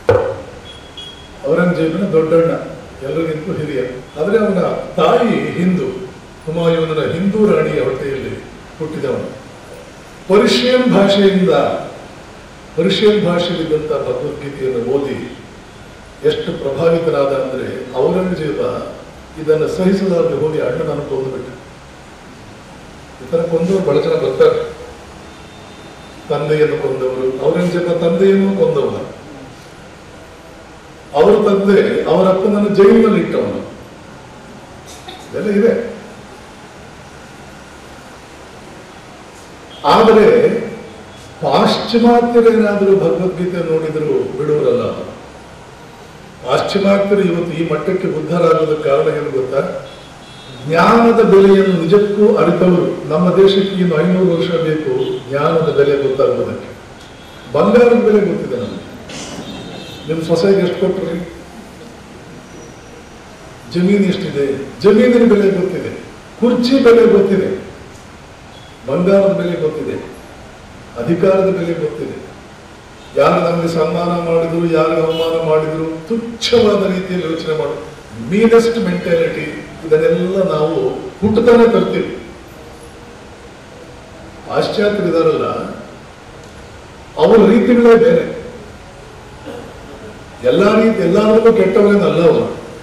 ಔರಂಗಜೇಬನ ದೊಡ್ಡಣ್ಣ ಎಲ್ಲರಿಗಿಂತಲೂ ಹಿರಿಯ ಆದರೆ ಅವನ ತಾಯಿ ಹಿಂದೂ ಹುಮಾಯೂನನ ಹಿಂದೂ ರಾಣಿಯ ಹೊಟ್ಟೆಯಲ್ಲಿ ಹುಟ್ಟಿದವನು ಪರ್ಷಿಯನ್ ಭಾಷೆಯಿಂದ ಪರ್ಷಿಯನ್ ಭಾಷೆಯಲ್ಲಿದ್ದಂಥ ಭಗವದ್ಗೀತೆಯನ್ನು ಓದಿ ಎಷ್ಟು ಪ್ರಭಾವಿತನಾದ ಅಂದ್ರೆ ಔರಂಗಜೇಬ ಇದನ್ನು ಸಹಿಸಲಾರದೆ ಹೋಗಿ ಅಣ್ಣನನ್ನು ಕೊಂದುಬಿಟ್ಟ ಈ ಥರ ಕೊಂದವರು ಬಹಳ ಜನ ಬರ್ತಾರೆ ತಂದೆಯನ್ನು ಕೊಂದವರು ಔರಂಗಜೇಬ ತಂದೆಯನ್ನು ಕೊಂದವ ಅವರ ತಂದೆ ಅವರ ಅಪ್ಪನನ್ನು ಜೈಲಿನಲ್ಲಿ ಇಟ್ಟವನು ಇದೆಲ್ಲ ಇದೆ ಆದರೆ ಪಾಶ್ಚಿಮಾತ್ಯರೇನಾದರೂ ಭಗವದ್ಗೀತೆ ನೋಡಿದ್ರು ಬಿಡುವರಲ್ಲ ಪಾಶ್ಚಿಮಾತ್ಯರು ಇವತ್ತು ಈ ಮಟ್ಟಕ್ಕೆ ಉದ್ಧಾರಾಗೋದಕ್ಕೆ ಕಾರಣ ಏನು ಗೊತ್ತಾ ಜ್ಞಾನದ ಬೆಲೆಯನ್ನು ನಿಜಕ್ಕೂ ಅರಿತವರು ನಮ್ಮ ದೇಶಕ್ಕೆ ಇನ್ನು ಐನೂರು ವರ್ಷ ಬೇಕು ಜ್ಞಾನದ ಬೆಲೆ ಗೊತ್ತಾಗೋದಕ್ಕೆ ಬಂಗಾರದ ಬೆಲೆ ಗೊತ್ತಿದೆ ನಮಗೆ ನಿಮ್ಮ ಸೊಸೆಗೆ ಎಷ್ಟು ಕೊಟ್ಟರಿ ಜಮೀನು ಎಷ್ಟಿದೆ ಜಮೀನಿನ ಬೆಲೆ ಗೊತ್ತಿದೆ ಕುರ್ಚಿ ಬೆಲೆ ಗೊತ್ತಿದೆ ಬಂಗಾರದ ಬೆಲೆ ಗೊತ್ತಿದೆ ಅಧಿಕಾರದ ಬೆಲೆ ಗೊತ್ತಿದೆ ಯಾರು ನಮಗೆ ಸನ್ಮಾನ ಮಾಡಿದ್ರು ಯಾರು ಅವಮಾನ ಮಾಡಿದ್ರು ತುಚ್ಛವಾದ ರೀತಿಯಲ್ಲಿ ಯೋಚನೆ ಮಾಡು ಮೀನೆಸ್ಟ್ ಮೆಂಟಾಲಿಟಿ ಇದನ್ನೆಲ್ಲ ನಾವು ಹುಟ್ಟುತ್ತಾನೆ ತರ್ತೀವಿ ಪಾಶ್ಚಾತ್ಯರಿದಾರಲ್ಲ ಅವರ ರೀತಿಗಳೇ ಬೇರೆ ಎಲ್ಲ ರೀತಿ ಎಲ್ಲರಿಗೂ ಕೆಟ್ಟವರೇನಲ್ಲ ಅವರು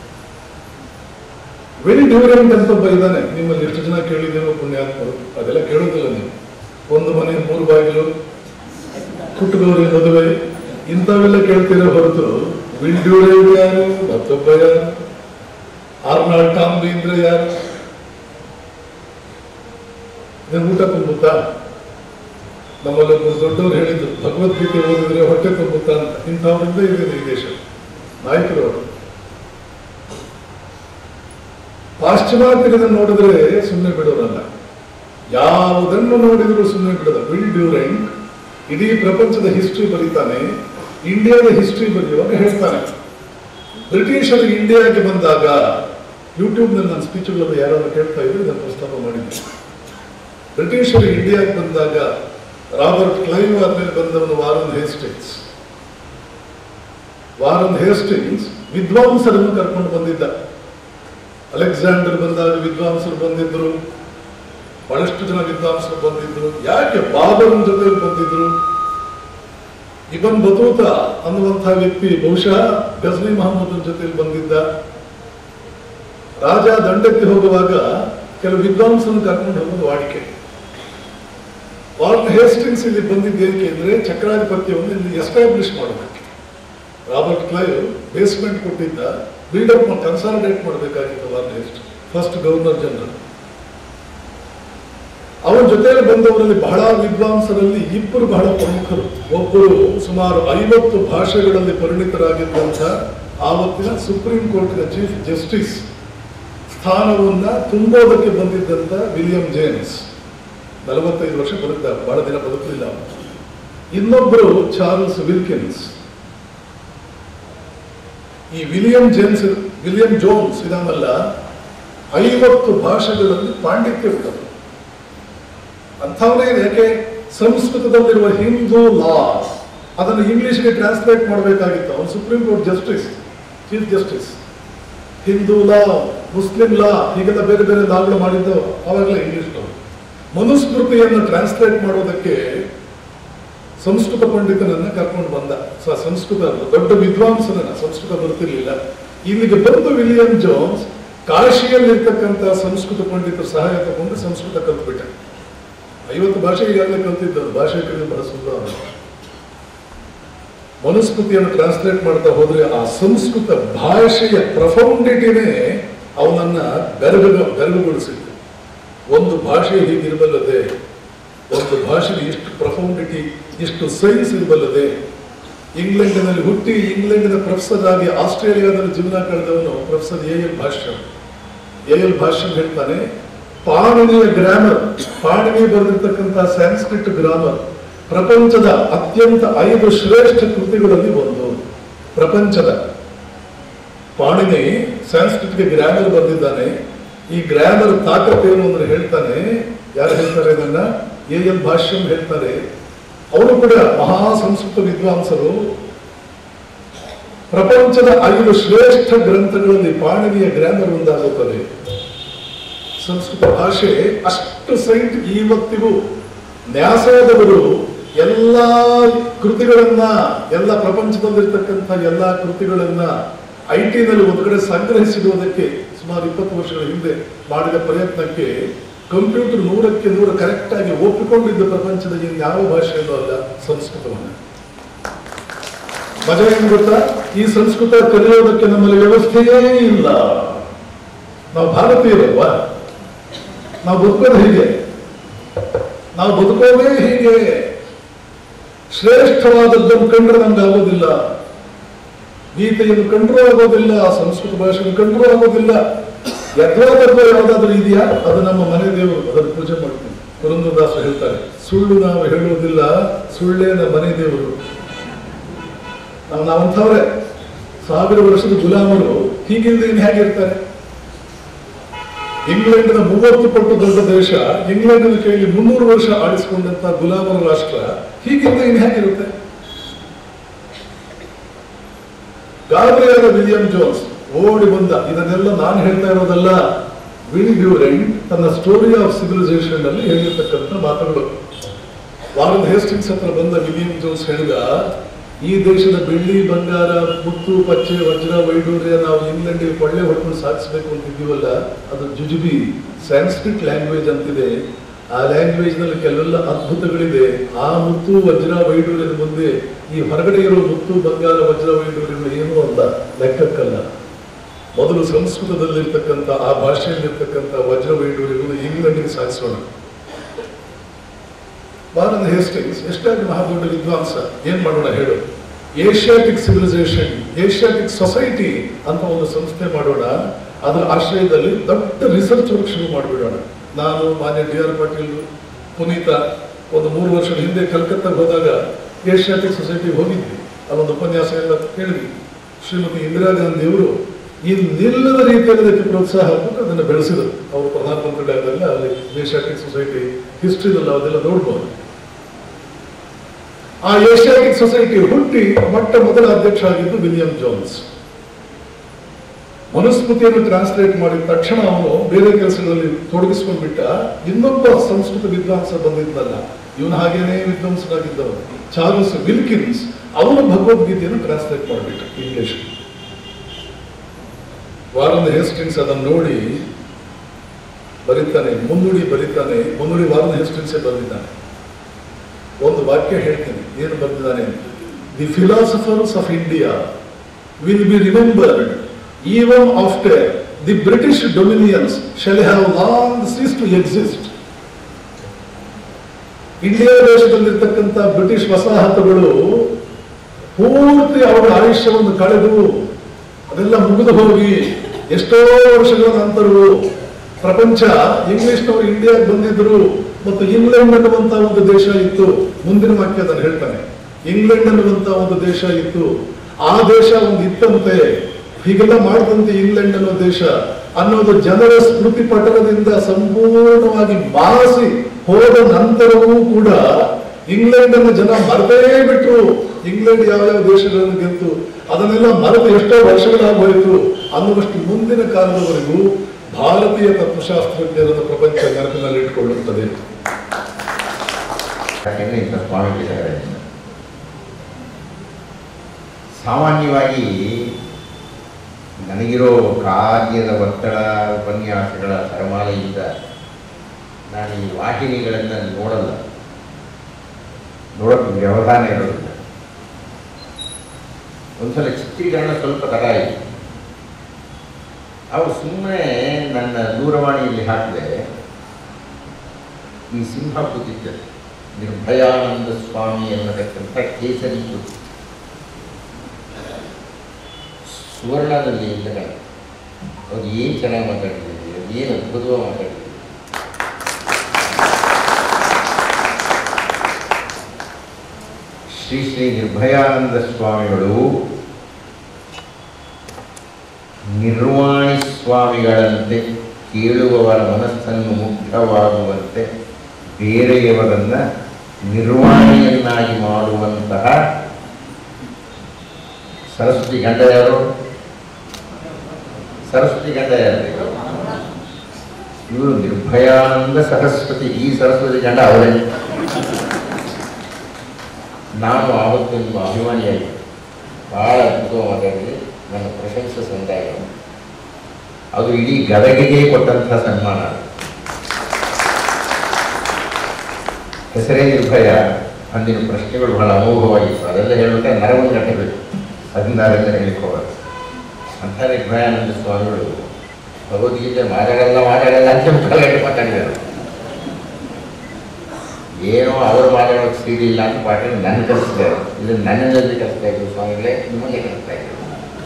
ವೆರಿ ಡಿಫರೆಂಟ್ ಅಂತ ಒಬ್ಬ ಇದ್ದಾನೆ ನಿಮ್ಮಲ್ಲಿ ಎಷ್ಟು ಜನ ಕೇಳಿದ್ದೀರೋ ಪುಣ್ಯಾತ್ಮರು ಅದೆಲ್ಲ ಕೇಳೋದಿಲ್ಲ ನೀವು ಒಂದು ಮನೆ ಮೂರು ಬಾಗಿಲು ಕುಟ್ಟುಗೌರಿ ಮದುವೆ ಇಂಥವೆಲ್ಲ ಕೇಳ್ತೀರ ಹೊರತು ವಿಲ್ ಡ್ಯೂರೇಟ್ ಯಾರು ಮತ್ತೊಬ್ಬ ಯಾರು ಆರ್ನಾಲ್ಡ್ ಟಾಂಬಿ ಅಂದ್ರೆ ಯಾರು ಇದನ್ನ ಊಟ ತುಂಬುತ್ತಾ ನಮ್ಮಲ್ಲಿ ಒಬ್ಬರು ದೊಡ್ಡವರು ಹೇಳಿದ್ರು ಭಗವದ್ಗೀತೆ ಓದಿದ್ರೆ ಹೊಟ್ಟೆ ತುಂಬುತ್ತಾ ಅಂತ ಇಂಥವರಿಂದ ಇದೆ ಈ ದೇಶ ನಾಯಕರು ಅವರು ಪಾಶ್ಚಿಮಾತ್ಯರನ್ನು ನೋಡಿದ್ರೆ ಸುಮ್ಮನೆ ಬಿಡೋರಲ್ಲ ಯಾವುದನ್ನು ನೋಡಿದ್ರು ಸುಮ್ಮನೆ ಬಿಡೋದ ವಿಲ್ ಡ್ಯೂರೆಂಟ್ ಇಡೀ ಪ್ರಪಂಚದ ಹಿಸ್ಟ್ರಿ ಬರೀತಾನೆ ಇಂಡಿಯಾದ ಹಿಸ್ಟ್ರಿ ಬರೆಯುವಾಗ ಹೇಳ್ತಾನೆ ಬ್ರಿಟಿಷರು ಇಂಡಿಯಾಗೆ ಬಂದಾಗ ಯೂಟ್ಯೂಬ್ನಲ್ಲಿ ನನ್ನ ಸ್ಪೀಚ್ಗಳನ್ನು ಯಾರಾದ್ರೂ ಕೇಳ್ತಾ ಇದ್ರು ನಾನು ಪ್ರಸ್ತಾಪ ಮಾಡಿದ್ದೆ ಬ್ರಿಟಿಷರು ಇಂಡಿಯಾಗೆ ಬಂದಾಗ ರಾಬರ್ಟ್ ಕ್ಲೈವ್ ಆದ್ಮೇಲೆ ಬಂದವನು ವಾರನ್ ಹೇಸ್ಟಿಂಗ್ಸ್ ವಾರನ್ ಹೇಸ್ಟಿಂಗ್ಸ್ ವಿದ್ವಾಂಸರನ್ನು ಕರ್ಕೊಂಡು ಬಂದಿದ್ದ ಅಲೆಕ್ಸಾಂಡರ್ ಬಂದಾಗ ವಿದ್ವಾಂಸರು ಬಂದಿದ್ರು ಬಹಳಷ್ಟು ಜನ ವಿದ್ವಾಂಸರು ಬಂದಿದ್ರು ಯಾಕೆ ಬಾಬರನ ಜೊತೆ ಬಂದಿದ್ರು ಇಬನ್ ಬತೂತ ಅನ್ನುವಂತಹ ವ್ಯಕ್ತಿ ಬಹುಶಃ ಗಜ್ನಿ ಮಹಮ್ಮದನ ಜೊತೆಲಿ ಬಂದಿದ್ದ ರಾಜ ದಂಡಕ್ಕೆ ಹೋಗುವಾಗ ಕೆಲವು ವಿದ್ವಾಂಸರನ್ನು ಕರ್ಕೊಂಡು ಹೋಗೋದು ವಾಡಿಕೆ ವಾರ್ನ್ ಹೇಸ್ಟಿಂಗ್ಸ್ ಇಲ್ಲಿ ಬಂದಿದ್ದೇಕೆ ಅಂದ್ರೆ ಚಕ್ರಾಧಿಪತ್ಯವನ್ನು ಇಲ್ಲಿ ಎಸ್ಟಾಬ್ಲಿಷ್ ಮಾಡೋದಕ್ಕೆ ರಾಬರ್ಟ್ ಕ್ಲೈವ್ ಬೇಸ್ಮೆಂಟ್ ಕೊಟ್ಟಿದ್ದ ಬಿಲ್ಡಪ್ ಕನ್ಸಾಲಿಡೇಟ್ ಮಾಡಬೇಕಾಗಿತ್ತು ವಾರ್ನ್ ಹೇಸ್ಟ್ ಫಸ್ಟ್ ಗವರ್ನರ್ ಜನರಲ್ ಅವರ ಜೊತೆಯಲ್ಲಿ ಬಂದವರಲ್ಲಿ ಬಹಳ ವಿದ್ವಾಂಸರಲ್ಲಿ ಇಬ್ಬರು ಬಹಳ ಪ್ರಮುಖರು ಒಬ್ಬರು ಸುಮಾರು ಐವತ್ತು ಭಾಷೆಗಳಲ್ಲಿ ಪರಿಣಿತರಾಗಿದ್ದಂಥ ಆವತ್ತಿನ ಸುಪ್ರೀಂ ಕೋರ್ಟಿನ ಚೀಫ್ ಜಸ್ಟಿಸ್ ಸ್ಥಾನವನ್ನ ತುಂಬೋದಕ್ಕೆ ಬಂದಿದ್ದಂಥ ವಿಲಿಯಂ ಜೇಮ್ಸ್ ನಲವತ್ತೈದು ವರ್ಷ ಬದುಕಿದ ಬಹಳ ದಿನ ಬದುಕಲಿಲ್ಲ ಅವನು. ಇನ್ನೊಬ್ಬರು ಚಾರ್ಲ್ಸ್ ವಿಲ್ಕಿನ್ಸ್ ಈ ವಿಲಿಯಂ ಜೇಮ್ಸ್ ವಿಲಿಯಂ ಜೋನ್ಸ್ ಇದಾನಲ್ಲ ಐವತ್ತು ಭಾಷೆಗಳಲ್ಲಿ ಪಾಂಡಿತ್ಯ ಉಳ್ಳವರು ಅಂಥವನೇ ಯಾಕೆ ಸಂಸ್ಕೃತದಲ್ಲಿರುವ ಹಿಂದೂ ಲಾ ಅದನ್ನು ಇಂಗ್ಲಿಷ್ಗೆ ಟ್ರಾನ್ಸ್ಲೇಟ್ ಮಾಡಬೇಕಾಗಿತ್ತು ಅವನು supreme court justice chief justice Hindu law Muslim law ಹೀಗೆಲ್ಲ ಬೇರೆ ಬೇರೆ ಲಾಗಳು ಮಾಡಿದ್ದು ಅವಾಗಲೇ ಇಂಗ್ಲಿಷ್ ಮನುಸ್ಮೃತಿಯನ್ನು ಟ್ರಾನ್ಸ್ಲೇಟ್ ಮಾಡೋದಕ್ಕೆ ಸಂಸ್ಕೃತ ಪಂಡಿತನನ್ನ ಕರ್ಕೊಂಡು ಬಂದ ಸ- ಸಂಸ್ಕೃತ ಅಲ್ಲ, ದೊಡ್ಡ ವಿದ್ವಾಂಸನನ್ನ ಸಂಸ್ಕೃತ ಬರ್ತಿರ್ಲಿಲ್ಲ ಇಲ್ಲಿಗೆ ಬಂದು ವಿಲಿಯಂ ಜೋನ್ಸ್ ಕಾಶಿಯಲ್ಲಿರ್ತಕ್ಕಂಥ ಸಂಸ್ಕೃತ ಪಂಡಿತರ ಸಹಾಯ ತಗೊಂಡು ಸಂಸ್ಕೃತ ಕಲ್ತ್ಬಿಟ್ಟ ಐವತ್ತು ಭಾಷೆ ಈಗಾಗಲೇ ಕಲ್ತಿದ್ದವರು ಭಾಷೆ ಕಲಿಯೋದು ಬಹಳ ಸುಲಭ ಅಲ್ಲ. ಮನುಸ್ಮೃತಿಯನ್ನು ಟ್ರಾನ್ಸ್ಲೇಟ್ ಮಾಡ್ತಾ ಹೋದ್ರೆ ಆ ಸಂಸ್ಕೃತ ಭಾಷೆಯ ಪ್ರಫೌಂಡಿಟಿನೇ ಅವನನ್ನ ಬೆರಗ ಬೆರಗುಗೊಳಿಸಿದ್ದು ಒಂದು ಭಾಷೆ ಹೀಗಿರಬಲ್ಲದೆ ಒಂದು ಭಾಷೆಗೆ ಇಷ್ಟು ಪ್ರಫೌಂಡಿಟಿ ಇಷ್ಟು ಸೈನ್ಸ್ ಇರಬಲ್ಲದೆ ಇಂಗ್ಲೆಂಡಿನಲ್ಲಿ ಹುಟ್ಟಿ ಇಂಗ್ಲೆಂಡಿನ ಪ್ರೊಫೆಸರ್ ಆಗಿ ಆಸ್ಟ್ರೇಲಿಯಾದಲ್ಲಿ ಜೀವನ ಕಳೆದವನು professor A L Bhashyam A L Bhashyam ಹೇಳ್ತಾನೆ ಪಾಣಿನಿಯ ಗ್ರಾಮರ್ ಪಾಣಿನಿ ಬರೆದಿರ್ತಕ್ಕಂಥ ಸ್ಯಾನ್ಸ್ಕ್ರಿಟ್ ಗ್ರಾಮರ್ ಪ್ರಪಂಚದ ಅತ್ಯಂತ ಐದು ಶ್ರೇಷ್ಠ ಕೃತಿಗಳಲ್ಲಿ ಒಂದು ಪ್ರಪಂಚದ ಪಾಣಿನಿ ಸಂಸ್ಕೃತಿಗೆ ಗ್ರಾಮರ್ ಬರೆದಿದ್ದಾನೆ ಈ ಗ್ರಾಮರ್ ತಾಕತ್ತೇನು ಅಂದ್ರೆ ಹೇಳ್ತಾನೆ ಯಾರು ಹೇಳ್ತಾರೆ ಇದನ್ನ ಎ ಎಲ್ ಭಾಷ್ಯಂ ಹೇಳ್ತಾರೆ ಅವರು ಕೂಡ ಮಹಾ ಸಂಸ್ಕೃತ ವಿದ್ವಾಂಸರು ಪ್ರಪಂಚದ ಐದು ಶ್ರೇಷ್ಠ ಗ್ರಂಥಗಳಲ್ಲಿ ಪಾಣಿನಿಯ ಗ್ರಾಮರ್ ಒಂದಾಗುತ್ತದೆ ಸಂಸ್ಕೃತ ಭಾಷೆ ಅಷ್ಟು ಸೈಟ್ ಇವತ್ತಿಗೂ ನ್ಯಾಸದವರು ಎಲ್ಲ ಕೃತಿಗಳನ್ನ ಎಲ್ಲ ಪ್ರಪಂಚದಲ್ಲಿರ್ತಕ್ಕಂಥ ಎಲ್ಲ ಕೃತಿಗಳನ್ನ ಐ ಟಿನಲ್ಲಿ ಒಂದು ಕಡೆ ಸಂಗ್ರಹಿಸಿಡುವುದಕ್ಕೆ ಸುಮಾರು ಇಪ್ಪತ್ತು ವರ್ಷಗಳ ಹಿಂದೆ ಮಾಡಿದ ಪ್ರಯತ್ನಕ್ಕೆ ಕಂಪ್ಯೂಟರ್ ನೂರಕ್ಕೆ ನೂರ ಕರೆಕ್ಟ್ ಆಗಿ ಒಪ್ಪಿಕೊಂಡಿದ್ದ ಪ್ರಪಂಚದ ಯಾವ ಭಾಷೆಯಲ್ಲೂ ಅಲ್ಲ ಸಂಸ್ಕೃತವನ್ನು ಮಜಾ ಏನು ಗೊತ್ತಾ ಈ ಸಂಸ್ಕೃತ ಕಲಿಯೋದಕ್ಕೆ ನಮ್ಮಲ್ಲಿ ವ್ಯವಸ್ಥೆಯೇ ಇಲ್ಲ ನಾವು ಭಾರತೀಯರಲ್ವಾ ನಾವು ಬದುಕೋದು ಹೀಗೆ ನಾವು ಬದುಕೋದೇ ಹೀಗೆ ಶ್ರೇಷ್ಠವಾದದ್ದನ್ನು ಕಂಡ್ರೆ ನಮ್ಗೆ ಆಗೋದಿಲ್ಲ ಗೀತೆಯನ್ನು ಕಂಡ್ರೂ ಆಗೋದಿಲ್ಲ ಸಂಸ್ಕೃತ ಭಾಷೆಯನ್ನು ಕಂಡ್ರೂ ಆಗೋದಿಲ್ಲ ಯಥಾರ್ಥತ್ವ ಯಾವುದಾದ್ರೂ ಇದೆಯಾ ಅದು ನಮ್ಮ ಮನೆ ದೇವರು ಅದನ್ನು ಪೂಜೆ ಮಾಡ್ತೀವಿ ಪುರಂದರದಾಸರು ಹೇಳ್ತಾರೆ ಸುಳ್ಳು ನಾವು ಹೇಳುವುದಿಲ್ಲ ಸುಳ್ಳೇ ನಮ್ಮ ಮನೆ ದೇವರು ನಾವು ನಾವಂಥವ್ರೆ ಸಾವಿರ ವರ್ಷದ ಗುಲಾಮರು ಹೀಗಿಲ್ಲದೆ ಇನ್ನು ಹೇಗಿರ್ತಾರೆ ಇಂಗ್ಲೆಂಡಿನ ಮೂವತ್ತು ಪಟ್ಟು ದೊಡ್ಡ ದೇಶ ಇಂಗ್ಲೆಂಡಿನ ಕೈಯಲ್ಲಿ ಮುನ್ನೂರು ವರ್ಷ ಆಡಿಸಿಕೊಂಡಂತ ಗುಲಾಮರ ರಾಷ್ಟ್ರ ಹೀಗಿದ್ರೆ ಇನ್ ಹೇಗಿರುತ್ತೆ ಗಾಬ್ರಿಯಾದ ವಿಲಿಯಂ ಜೋನ್ಸ್ ಓಡಿ ಬಂದ ಇದನ್ನೆಲ್ಲ ನಾನು ಹೇಳ್ತಾ ಇರೋದಲ್ಲ ವಿಲ್ ಡ್ಯೂರೆಂಟ್ ತನ್ನ ಸ್ಟೋರಿ ಆಫ್ ಸಿವಿಲೈಸೇಷನ್ ಅಲ್ಲಿ ಹೇಳಿರ್ತಕ್ಕಂಥ ಮಾತುಗಳು ವಾರನ್ ಹೇಸ್ಟಿಂಗ್ಸ್ ಹತ್ರ ಬಂದ ವಿಲಿಯಂ ಜೋನ್ಸ್ ಹೇಳಿದ ಈ ದೇಶದ ಬೆಳ್ಳಿ ಬಂಗಾರ ಮುತ್ತು ಪಚ್ಚೆ ವಜ್ರ ವೈಡೂರ್ಯ ನಾವು ಇಂಗ್ಲೆಂಡಿಗೆ ಕೊಳ್ಳೆ ಹೊಡ್ಕೊಂಡು ಸಾಧಿಸಬೇಕು ಅಂತಿದ್ದೀವಲ್ಲ ಅದು ಜುಜುಬಿ ಸ್ಯಾನ್ಸ್ಕ್ರಿಟ್ ಲ್ಯಾಂಗ್ವೇಜ್ ಅಂತಿದೆ ಆ ಲ್ಯಾಂಗ್ವೇಜ್ ನಲ್ಲಿ ಕೆಲವೆಲ್ಲ ಅದ್ಭುತಗಳಿದೆ ಆ ಮುತ್ತು ವಜ್ರ ವೈಡೂರ್ಯದ ಮುಂದೆ ಈ ಹೊರಗಡೆ ಇರೋ ಮುತ್ತು ಬಂಗಾರ ವಜ್ರ ವೈಡೂರ್ಯಗಳು ಏನೂ ಅಲ್ಲ ಲೆಕ್ಕಕ್ಕಲ್ಲ ಮೊದಲು ಸಂಸ್ಕೃತದಲ್ಲಿರ್ತಕ್ಕಂಥ ಆ ಭಾಷೆಯಲ್ಲಿರ್ತಕ್ಕಂಥ ವಜ್ರ ವೈಡೂರ್ಯಗಳು ಇಂಗ್ಲೆಂಡಿಗೆ ಸಾಧಿಸೋಣ ವಾರನ್ ಹೇಸ್ಟಿಂಗ್ಸ್ ಎಷ್ಟಾಗಿ ಮಹಾದೊಡ್ಡ ವಿದ್ವಾಂಸ ಏನ್ ಮಾಡೋಣ ಹೇಳು ಏಷ್ಯಾಟಿಕ್ ಸಿವಿಲೈಸೇಷನ್ ಏಷ್ಯಾಟಿಕ್ ಸೊಸೈಟಿ ಅಂತ ಒಂದು ಸಂಸ್ಥೆ ಮಾಡೋಣ ಅದರ ಆಶ್ರಯದಲ್ಲಿ ದೊಡ್ಡ ರಿಸರ್ಚ್ ವರ್ಕ್ ಶುರು ಮಾಡಿಬಿಡೋಣ ನಾನು ಮಾನ್ಯ ಡಿ ಆರ್ ಪಾಟೀಲ್ ಪುನೀತ ಒಂದು ಮೂರು ವರ್ಷದ ಹಿಂದೆ ಕಲ್ಕತ್ತಾಗ ಹೋದಾಗ ಏಷ್ಯಾಟಿಕ್ ಸೊಸೈಟಿಗೆ ಹೋಗಿದ್ವಿ ಅಲ್ಲೊಂದು ಉಪನ್ಯಾಸ ಎಲ್ಲ ಕೇಳಿದ್ವಿ ಶ್ರೀಮತಿ ಇಂದಿರಾ ಗಾಂಧಿಯವರು ಇನ್ನಿಲ್ಲದ ರೀತಿಯಲ್ಲಿ ಅದಕ್ಕೆ ಪ್ರೋತ್ಸಾಹ ಕೊಟ್ಟು ಅದನ್ನು ಬೆಳೆಸಿದರು ಅವರು ಪ್ರಧಾನಮಂತ್ರಿಗಳಾದಾಗ ಅಲ್ಲಿ ಏಷ್ಯಾಟಿಕ್ ಸೊಸೈಟಿ ಹಿಸ್ಟ್ರಿದಲ್ಲಿ ಅದೆಲ್ಲ ನೋಡ್ಬೋದು ಆ ಏಷ್ಯಾಟಿಕ್ ಸೊಸೈಟಿ ಹುಟ್ಟಿ ಮೊಟ್ಟ ಮೊದಲ ಅಧ್ಯಕ್ಷ ಆಗಿದ್ದು ವಿಲಿಯಂ ಜೋನ್ಸ್ ಮನುಸ್ಮೃತಿಯನ್ನು ಟ್ರಾನ್ಸ್ಲೇಟ್ ಮಾಡಿದ ತಕ್ಷಣ ಅವನು ಬೇರೆ ಕೆಲಸಗಳಲ್ಲಿ ತೊಡಗಿಸ್ಕೊಂಡ್ಬಿಟ್ಟ ಇನ್ನೊಬ್ಬ ಸಂಸ್ಕೃತ ವಿದ್ವಾಂಸ ಬಂದಿದ್ನಲ್ಲ ಇವನು ಹಾಗೇನೇ ವಿದ್ವಾಂಸನಾಗಿದ್ದವನು ಚಾರ್ಲ್ಸ್ ವಿಲ್ಕಿನ್ಸ್ ಅವನು ಭಗವದ್ಗೀತೆಯನ್ನು ಟ್ರಾನ್ಸ್ಲೇಟ್ ಮಾಡಿಬಿಟ್ಟ ಇಂಗ್ಲಿಷ್ ವಾರನ್ ಹೇಸ್ಟಿಂಗ್ಸ್ ಅದನ್ನು ನೋಡಿ ಬರೀತಾನೆ ಮುನ್ನುಡಿ ಬರೀತಾನೆ ಮುನ್ನುಡಿ ವಾರನ್ ಹೇಸ್ಟಿಂಗ್ಸೇ ಬರೆದಿದ್ದಾನೆ ಒಂದು ವಾಕ್ಯ ಹೇಳ್ತೀನಿ ಏನು ಬರೆದಿದ್ದಾನೆ ಅಂತ the philosophers of India will be remembered even after the British dominions shall have long ceased to exist India ದೇಶದಲ್ಲಿರ್ತಕ್ಕಂಥ ಬ್ರಿಟಿಷ್ ವಸಾಹತುಗಳು ಪೂರ್ತಿ ಅವರ ಆಯುಷ್ಯವನ್ನು ಕಳೆದು ಅದೆಲ್ಲ ಮುಗಿದು ಹೋಗಿ ಎಷ್ಟೋ ವರ್ಷಗಳ ನಂತರವೂ ಪ್ರಪಂಚ ಇಂಗ್ಲಿಷ್ನವರು ಇಂಡಿಯಾಗೆ ಬಂದಿದ್ರು ಮತ್ತು ಇಂಗ್ಲೆಂಡ್ ಅನ್ನುವಂತ ಒಂದು ದೇಶ ಇತ್ತು ಮುಂದಿನ ವಾಕ್ಯ ಅದನ್ನು ಹೇಳ್ತಾನೆ ಇಂಗ್ಲೆಂಡ್ ಅನ್ನುವಂತ ಒಂದು ದೇಶ ಇತ್ತು ಆ ದೇಶ ಒಂದು ಇತ್ತಂತೆ ಹೀಗೆಲ್ಲ ಮಾಡಿದಂತೆ ಇಂಗ್ಲೆಂಡ್ ಅನ್ನೋ ದೇಶ ಅನ್ನೋದು ಜನರ ಸ್ಮೃತಿ ಪಟಲದಿಂದ ಸಂಪೂರ್ಣವಾಗಿ ಮಾಸಿ ಹೋದ ನಂತರವೂ ಕೂಡ ಇಂಗ್ಲೆಂಡ್ ಅನ್ನು ಜನ ಮರೆತೇ ಬಿಟ್ರು ಇಂಗ್ಲೆಂಡ್ ಯಾವ್ಯಾವ ದೇಶಗಳನ್ನು ಗೆದ್ದು ಅದನ್ನೆಲ್ಲ ಮರೆತು ಎಷ್ಟೋ ವರ್ಷಗಳಾಗೋಯ್ತು ಅನ್ನುವಷ್ಟು ಮುಂದಿನ ಕಾಲದವರೆಗೂ ಭಾರತೀಯ ತತ್ವಶಾಸ್ತ್ರಜ್ಞರನ್ನು ಪ್ರಪಂಚ ನೆನಪಿನಲ್ಲಿ ಇಟ್ಕೊಳ್ಳುತ್ತದೆ ಯಾಕೆಂದ್ರೆ ಇಂಥ ಸ್ವಾಮೀಜಿಗಳೇ ಸಾಮಾನ್ಯವಾಗಿ ನನಗಿರೋ ಕಾರ್ಯದ ಒತ್ತಡ ಉಪನ್ಯಾಸಗಳ ಸರಮಾಲೆಯಿಂದ ನಾನು ಈ ವಾಹಿನಿಗಳನ್ನು ನೋಡಲ್ಲ ನೋಡೋಕ್ಕೆ ವ್ಯವಧಾನ ಇರೋದಿಲ್ಲ ಒಂದ್ಸಲ ಚಿತ್ರೀಕರಣ ಸ್ವಲ್ಪ ತಡ ಆಯಿತು ಅವರು ಸುಮ್ಮನೆ ನನ್ನ ದೂರವಾಣಿಯಲ್ಲಿ ಹಾಕಿದೆ ಈ ಸಿಂಹ ಕೂತಿದ್ದರು ನಿರ್ಭಯಾನಂದ ಸ್ವಾಮಿ ಅನ್ನತಕ್ಕಂಥ ಕೇಸರಿ ಕೂತು ಸುವರ್ಣದಲ್ಲಿ ಇಲ್ಲ ಅವ್ರು ಏನು ಚೆನ್ನಾಗಿ ಮಾತಾಡಿದ್ರು ಅದು ಏನು ಅದ್ಭುತವಾಗಿ ಮಾತಾಡಿದ್ರು ಶ್ರೀ ಶ್ರೀ ನಿರ್ಭಯಾನಂದ ಸ್ವಾಮಿಗಳು ನಿರ್ವಾಣಿ ಸ್ವಾಮಿಗಳಂತೆ ಕೇಳುವವರ ಮನಸ್ಸನ್ನು ಮುಗ್ಧವಾಗುವಂತೆ ಬೇರೆಯವರನ್ನ ನಿರ್ವಾಣಿಯನ್ನಾಗಿ ಮಾಡುವಂತಹ ಸರಸ್ವತಿ ಗಂಡ ಯಾರು ಸರಸ್ವತಿ ಗಂಡ ಯಾರು ಇವರು ನಿರ್ಭಯಾನಂದ ಸರಸ್ವತಿ ಈ ಸರಸ್ವತಿ ಗಂಡ ಅವರೇ ನಾನು ಆವತ್ತು ನಿಮ್ಮ ಅಭಿಮಾನಿಯಾಗಿ ಬಹಳ ಅದ್ಭುತವಾಗಿ ಮಾತಾಡಿದೆ ನನ್ನ ಪ್ರಶಂಸೆ ಸಂದಾಯ ಅದು ಇಡೀ ಗದಗಿಗೆ ಕೊಟ್ಟಂತಹ ಸನ್ಮಾನ ಹೆಸರೇ ನಿರ್ಭಯ ಅಂದಿನ ಪ್ರಶ್ನೆಗಳು ಬಹಳ ಅಮೋಘವಾಗಿತ್ತು ಅದೆಲ್ಲ ಹೇಳ್ಬೇಕಾದ್ರೆ ನರವನ್ನು ಕಟ್ಟಬೇಕು ಅದನ್ನ ನಾವೆಲ್ಲ ಹೇಳಿಕೋಬಾರ್ದು ಅಂಥ ನಿರ್ಭಯಾನಂದ ಸ್ವಾಮಿಗಳು ಭಗವದ್ಗೀತೆ ಮಾತಾಡಲ್ಲ ಮಾತಾಡಲ್ಲ ಅಂತ ಮುಖಗಟ್ಟು ಮಾತಾಡಿದರು ಏನೋ ಅವರು ಮಾತಾಡೋಕೆ ಸಿಗಲಿಲ್ಲ ಅಂತ ಪಾಠ ನನ್ನ ಕಲಿಸಿದ್ದಾರೆ ಇದು ನನ್ನಲ್ಲಿ ಕಲಿಸ್ತಾ ಇದ್ರು ಸ್ವಾಮಿಗಳೇ ನಿಮ್ಮನ್ನೇ ಕಲಿಸ್ತಾ ಇದ್ರು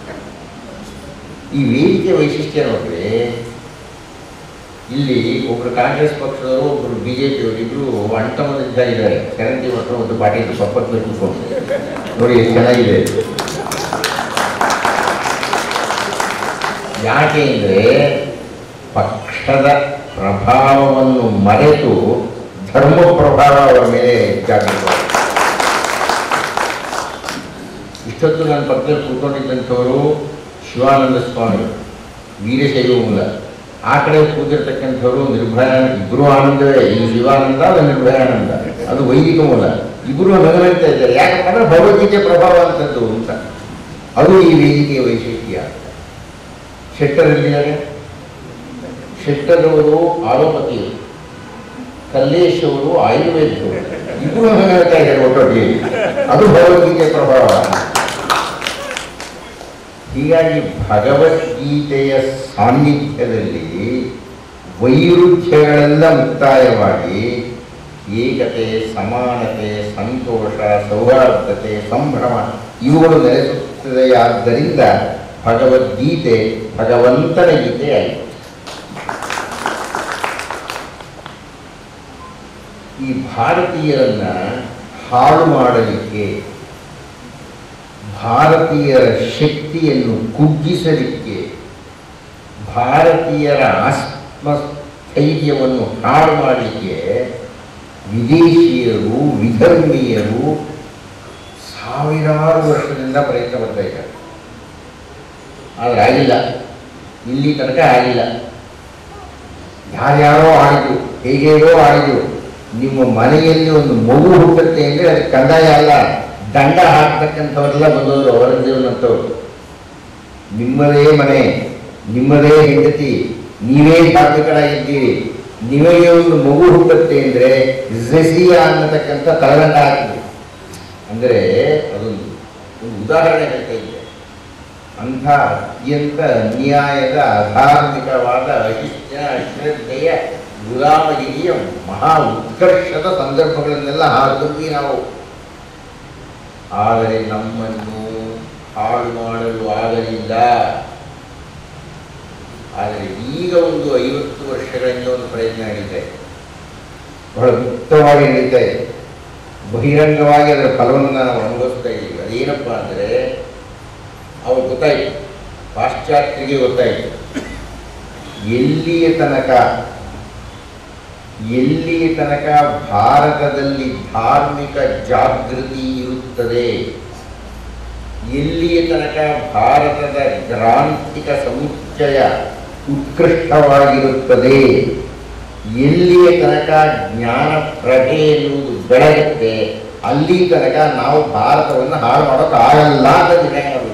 ಈ ವೇದಿಕೆ ವೈಶಿಷ್ಟ್ಯ ನೋಡ್ರಿ ಇಲ್ಲಿ ಒಬ್ರು ಕಾಂಗ್ರೆಸ್ ಪಕ್ಷದವರು ಒಬ್ರು ಬಿ ಜೆ ಪಿಯವರು ಇಬ್ರು ಅಂಟಮದ ಇದ್ದಾರೆ ಸೆವೆಂಟಿ ಮಕ್ಕಳು ಒಂದು ಪಾರ್ಟಿ ಪಕ್ಕದ ಕೂತ್ಕೊಂಡು ನೋಡಿ ಎಷ್ಟು ಚೆನ್ನಾಗಿದೆ ಯಾಕೆ ಅಂದರೆ ಪಕ್ಷ ಪಕ್ಷದ ಪ್ರಭಾವವನ್ನು ಮರೆತು ಧರ್ಮ ಪ್ರಭಾವ ಅವರ ಮೇಲೆ ಜಾಗೃತವಾಗಿದೆ ಇಷ್ಟೊತ್ತು ನನ್ನ ಪಕ್ಕದಲ್ಲಿ ಕೂತ್ಕೊಂಡಿದ್ದಂಥವರು ಶಿವಾನಂದ ಸ್ವಾಮಿಗಳು ವೀರಶೈವ ಮೂಲ ಆ ಕಡೆ ಕೂತಿರ್ತಕ್ಕಂಥವ್ರು ನಿರ್ಭಯಾನಂದ ಇಬ್ಬರು ಆನಂದವೇ ಇದು ಶಿವಾನಂದ ಅದು ನಿರ್ಭಯಾನಂದ ಅದು ವೈದಿಕ ಮೂಲ ಇಬ್ಬರು ನಗರಂತ ಇದ್ದಾರೆ ಯಾಕಪ್ಪ ಅಂದ್ರೆ ಭಗವದ್ಗೀತೆ ಪ್ರಭಾವ ಅಂತದ್ದು ಅಂತ ಅದು ಈ ವೇದಿಕೆಯ ವೈಶಿಷ್ಟ್ಯ ಶೆಟ್ಟರಲ್ಲಿದ್ದಾರೆ ಶೆಟ್ಟರವರು ಆಲೋಪತಿಯರು ಕಲ್ಲೇಶ್ ಅವರು ಆಯುರ್ವೇದರು ಇಬ್ಬರು ಹೇಳ್ತಾ ಇದ್ದಾರೆ ಒಟ್ಟೊಟ್ಟಿಗೆ ಅದು ಭಗವದ್ಗೀತೆಯ ಪ್ರಭಾವ ಹೀಗಾಗಿ ಭಗವದ್ಗೀತೆಯ ಸಾನ್ನಿಧ್ಯದಲ್ಲಿ ವೈರುಧ್ಯಗಳೆಲ್ಲ ಮುಕ್ತಾಯವಾಗಿ ಏಕತೆ ಸಮಾನತೆ ಸಂತೋಷ ಸೌಹಾರ್ದತೆ ಸಂಭ್ರಮ ಇವುಗಳು ನೆಲೆಸುತ್ತದೆಯಾದ್ದರಿಂದ ಭಗವದ್ಗೀತೆ ಭಗವಂತನ ಗೀತೆಯಾಗಿದೆ ಈ ಭಾರತೀಯರನ್ನ ಹಾಳು ಮಾಡಲಿಕ್ಕೆ ಭಾರತೀಯರ ಶಕ್ತಿಯನ್ನು ಕುಗ್ಗಿಸಲಿಕ್ಕೆ ಭಾರತೀಯರ ಆತ್ಮಸ್ಥೈರ್ಯವನ್ನು ಹಾಳು ಮಾಡಲಿಕ್ಕೆ ವಿದೇಶಿಯರು ವಿಧರ್ಮೀಯರು ಸಾವಿರಾರು ವರ್ಷದಿಂದ ಪ್ರಯತ್ನ ಪಡ್ತಾ ಇದ್ದಾರೆ ಆದರೆ ಆಗಿಲ್ಲ ಇಲ್ಲಿ ತನಕ ಆಗಿಲ್ಲ ಯಾರ್ಯಾರೋ ಆಡಿದ್ರು ಹೇಗೇಗೋ ಆಡಿದ್ರು ನಿಮ್ಮ ಮನೆಯಲ್ಲಿ ಒಂದು ಮಗು ಹುಟ್ಟುತ್ತೆ ಅಂದರೆ ಅದಕ್ಕೆ ಕಂದಾಯ ಅಲ್ಲ ದಂಡ ಹಾಕ್ತಕ್ಕಂಥವರೆಲ್ಲ ಬಂದವರು ಅವರಂದಿರುವಂಥವ್ರು ನಿಮ್ಮದೇ ಮನೆ ನಿಮ್ಮದೇ ಹೆಂಡತಿ ನೀವೇ ಸಾತ್ವಿಕರಾಗಿದ್ದೀರಿ ನಿಮಗೆ ಒಂದು ಮಗು ಹುಟ್ಟುತ್ತೆ ಅಂದರೆ ಝೆಸಿಯಾ ಅನ್ನತಕ್ಕಂಥ ತಳದಂಡ ಹಾಕಿದ್ರಿ ಅಂದರೆ ಅದೊಂದು ಒಂದು ಉದಾಹರಣೆ ಹೇಳ್ತಾ ಇದ್ದೆ ಅಂಥ ಅತ್ಯಂತ ಅನ್ಯಾಯದ ಅಧಾರ್ಮಿಕವಾದ ಅಹಿಷ್ಯ ಅಶ್ರದ್ಧೆಯ ಗುಲಾಮಗಿರಿಯ ಮಹಾ ಉತ್ಕರ್ಷದ ಸಂದರ್ಭಗಳನ್ನೆಲ್ಲ ಹಾದುಗಿ ನಾವು ಆದರೆ ನಮ್ಮನ್ನು ಹಾಳು ಮಾಡಲು ಆಗಲಿಲ್ಲ ಆದರೆ ಈಗ ಒಂದು ಐವತ್ತು ವರ್ಷಗಳಿಂದ ಒಂದು ಪ್ರಯತ್ನ ನಡೀತಾ ಇದೆ ಬಹಳ ಮುಕ್ತವಾಗಿ ನಡೀತಾ ಇದೆ ಬಹಿರಂಗವಾಗಿ ಅದರ ಫಲವನ್ನು ನಾವು ಅನುಭವಿಸ್ತಾ ಇದ್ದೀವಿ ಅದೇನಪ್ಪ ಅಂದರೆ ಅವ್ರು ಗೊತ್ತಾಯಿತು ಪಾಶ್ಚಾತ್ಯರಿಗೆ ಗೊತ್ತಾಯಿತು ಎಲ್ಲಿಯ ತನಕ ಎಲ್ಲಿಯ ತನಕ ಭಾರತದಲ್ಲಿ ಧಾರ್ಮಿಕ ಜಾಗೃತಿ ಇರುತ್ತದೆ ಎಲ್ಲಿಯ ತನಕ ಭಾರತದ ಗ್ರಾಂಥಿಕ ಸಮುಚ್ಚಯ ಉತ್ಕೃಷ್ಟವಾಗಿರುತ್ತದೆ ಎಲ್ಲಿಯ ತನಕ ಜ್ಞಾನ ಪ್ರಭೆ ಎನ್ನುವುದು ಬೆಳಗುತ್ತೆ ಅಲ್ಲಿ ತನಕ ನಾವು ಭಾರತವನ್ನು ಹಾಳು ಮಾಡೋಕ್ಕಾಗಲ್ಲ ಅಂತ ನಿರ್ಣಯ ಮಾಡಬೇಕು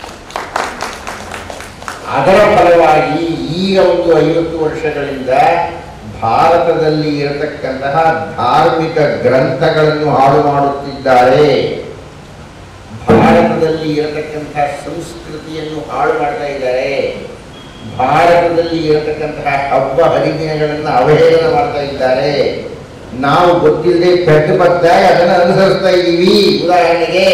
ಅದರ ಫಲವಾಗಿ ಈಗ ಒಂದು ಐವತ್ತು ವರ್ಷಗಳಿಂದ ಭಾರತದಲ್ಲಿ ಇರತಕ್ಕಂತಹ ಧಾರ್ಮಿಕ ಗ್ರಂಥಗಳನ್ನು ಹಾಳು ಮಾಡುತ್ತಿದ್ದಾರೆ ಭಾರತದಲ್ಲಿ ಇರತಕ್ಕಂತಹ ಸಂಸ್ಕೃತಿಯನ್ನು ಹಾಳು ಮಾಡ್ತಾ ಇದ್ದಾರೆ ಭಾರತದಲ್ಲಿ ಇರತಕ್ಕಂತಹ ಹಬ್ಬ ಹರಿದಿನಗಳನ್ನು ಅವಹೇಳನ ಮಾಡ್ತಾ ಇದ್ದಾರೆ ನಾವು ಗೊತ್ತಿಲ್ಲದೆ ಪೆಟ್ಟು ಪತ್ತಾಯ ಅದನ್ನು ಅನುಸರಿಸ್ತಾ ಇದ್ದೀವಿ ಉದಾಹರಣೆಗೆ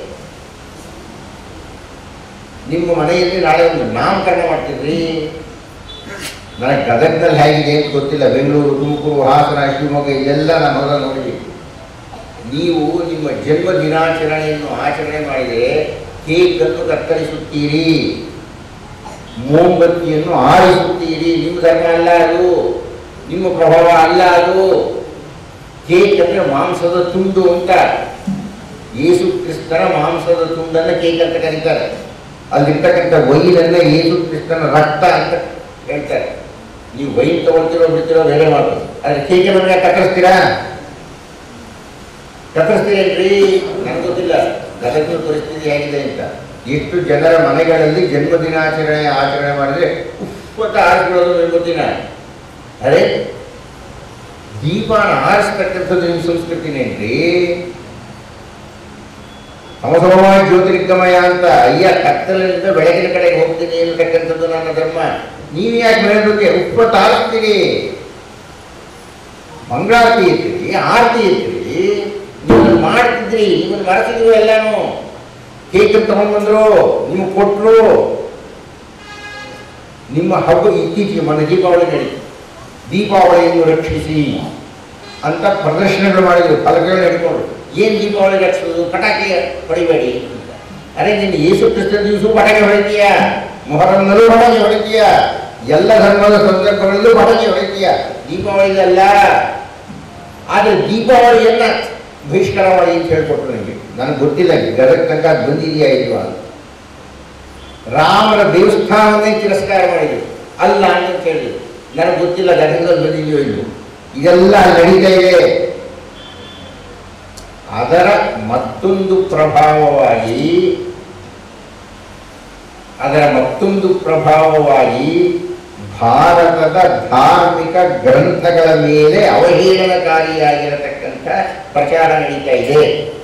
ನಿಮ್ಮ ಮನೆಯಲ್ಲಿ ನಾಳೆ ಒಂದು ನಾಮಕರಣ ಮಾಡ್ತಿದ್ರಿ ನನಗೆ ಗದಗದಲ್ಲಿ ಹೇಗಿದೆ ಅಂತ ಗೊತ್ತಿಲ್ಲ ಬೆಂಗಳೂರು ತುಮಕೂರು ಹಾಸನ ಶಿವಮೊಗ್ಗ ಇಲ್ಲೆಲ್ಲ ನಾನು ಹೋದ ನೋಡಿದ್ದೀನಿ ನೀವು ನಿಮ್ಮ ಜನ್ಮ ದಿನಾಚರಣೆಯನ್ನು ಆಚರಣೆ ಮಾಡಿದರೆ ಕೇಕನ್ನು ಕತ್ತರಿಸುತ್ತೀರಿ ಮೋಂಬತ್ತಿಯನ್ನು ಆರಿಸುತ್ತೀರಿ ನಿಮ್ಮ ಧರ್ಮ ಅಲ್ಲ ಅದು ನಿಮ್ಮ ಪ್ರಭಾವ ಅಲ್ಲ ಅದು ಕೇಕ್ ಅಂದರೆ ಮಾಂಸದ ತುಂಡು ಅಂತ ಯೇಸು ಕ್ರಿಸ್ತನ ಮಾಂಸದ ತುಂಡನ್ನು ಕೇಕ್ ಅಂತ ಕರೀತಾರೆ ಅಲ್ಲಿರ್ತಕ್ಕಂಥ ವೈನನ್ನ ಯೇಸು ಕ್ರಿಸ್ತನ ರಕ್ತ ಅಂತ ಹೇಳ್ತಾರೆ ನೀವು ವೈನ್ ತಗೊಳ್ತಿರೋ ಬಿಡ್ತಿರೋ ಬೇರೆ ಮಾತು ಆದರೆ ಕೇಕ್ ನಮಗೆ ಕತ್ತರಿಸ್ತೀರಾ ಕತ್ತರಿಸ್ತೀರೇನ್ರಿ ನನಗೆ ಗೊತ್ತಿಲ್ಲ ಗದಗಿನ ಪರಿಸ್ಥಿತಿ ಹೇಗಿದೆ ಅಂತ ಎಷ್ಟು ಜನರ ಮನೆಗಳಲ್ಲಿ ಜನ್ಮ ದಿನಾಚರಣೆ ಆಚರಣೆ ಮಾಡಿದ್ರೆ ಉಪ್ಪತ್ತ ಆರಿಸ್ಕೊಳ್ಳೋದು ನನಗೆ ಗೊತ್ತಿಲ್ಲ ಅರೆ ದೀಪನ ಆರಿಸ್ತಕ್ಕಂಥದ್ದು ನಿಮ್ಮ ಸಂಸ್ಕೃತಿನೇನ್ರಿ ಸಮಸಮವಾಗಿ ಜ್ಯೋತಿರ್ಗಮಯ ಅಂತ ಅಯ್ಯ ಕತ್ತಲಿನಿಂದ ಬೆಳಗಿನ ಕಡೆಗೆ ಹೋಗ್ತೀನಿ ಅಂತಕ್ಕಂಥದ್ದು ನನ್ನ ಧರ್ಮ ನೀವು ಯಾಕೆ ಬೆಳಗ್ಗೆ ಉಪ್ಪ ತಾರಿಸ್ತೀರಿ ಮಂಗಳಾರತಿ ಇರ್ತೀರಿ ಆರತಿ ಇರ್ತೀರಿ ನೀವು ಮಾಡ್ತಿದ್ರಿ ನಿಮ್ಮನ್ನು ಮರೆಸಿದ್ರು ಎಲ್ಲಾನು ಕೇಕ್ ತಗೊಂಡ್ಬಂದ್ರು ನಿಮಗೆ ಕೊಟ್ಟರು ನಿಮ್ಮ ಹಬ್ಬ ಇತ್ತೀಚೆಗೆ ಮೊನ್ನೆ ದೀಪಾವಳಿ ನಡೀತು ದೀಪಾವಳಿಯನ್ನು ರಕ್ಷಿಸಿ ಅಂತ ಪ್ರದರ್ಶನಗಳು ಮಾಡಿದ್ರು ಫಲಕಗಳನ್ನ ಹಿಡ್ಕೊಂಡು ಏನು ದೀಪಾವಳಿ ರಕ್ಷಿಸೋದು ಪಟಾಕಿ ಹೊಡಿಬೇಡಿ ಅಂತ ಅರೆ ನಿನ್ನ ಯೇಸು ಕ್ರಿಸ್ತನ ದಿವಸ ಪಟಾಕಿ ಹೊಡಿತೀಯಾ ಮೊಹರಂನಲ್ಲೂ ಪಟಾಕಿ ಹೊಡಿತೀಯಾ ಎಲ್ಲ ಧರ್ಮದ ಸಂದರ್ಭಗಳಲ್ಲೂ ಬಹಳ ವೈದ್ಯ ದೀಪಾವಳಿ ಅಲ್ಲ ಆದರೆ ದೀಪಾವಳಿಯನ್ನ ಬಹಿಷ್ಕಾರ ಮಾಡಿ ಅಂತ ಹೇಳ್ಕೊಟ್ರು ನನಗೆ ನನಗೆ ಗೊತ್ತಿಲ್ಲ ಗದಗ ತನಕ ಅದ್ ಬಂದಿದೆಯಾ ಇಲ್ವಾ ಅಂತ. ರಾಮನ ದೇವಸ್ಥಾನವನ್ನೇ ತಿರಸ್ಕಾರ ಮಾಡಿದ್ರು ಅಲ್ಲ ಅಂತ ಹೇಳಿದ್ರು ನನಗೆ ಗೊತ್ತಿಲ್ಲ ಗದಗದಲ್ಲಿ ಬಂದಿದೆಯೋ ಇಲ್ವೋ ಇದೆಲ್ಲ ನಡೀತಾ ಇದೆ ಅದರ ಮತ್ತೊಂದು ಪ್ರಭಾವವಾಗಿ ಅದರ ಮತ್ತೊಂದು ಪ್ರಭಾವವಾಗಿ ಭಾರತದ ಧಾರ್ಮಿಕ ಗ್ರಂಥಗಳ ಮೇಲೆ ಅವಹೇಳನಕಾರಿಯಾಗಿರತಕ್ಕಂಥ ಪ್ರಚಾರ ನಡೀತಾ ಇದೆ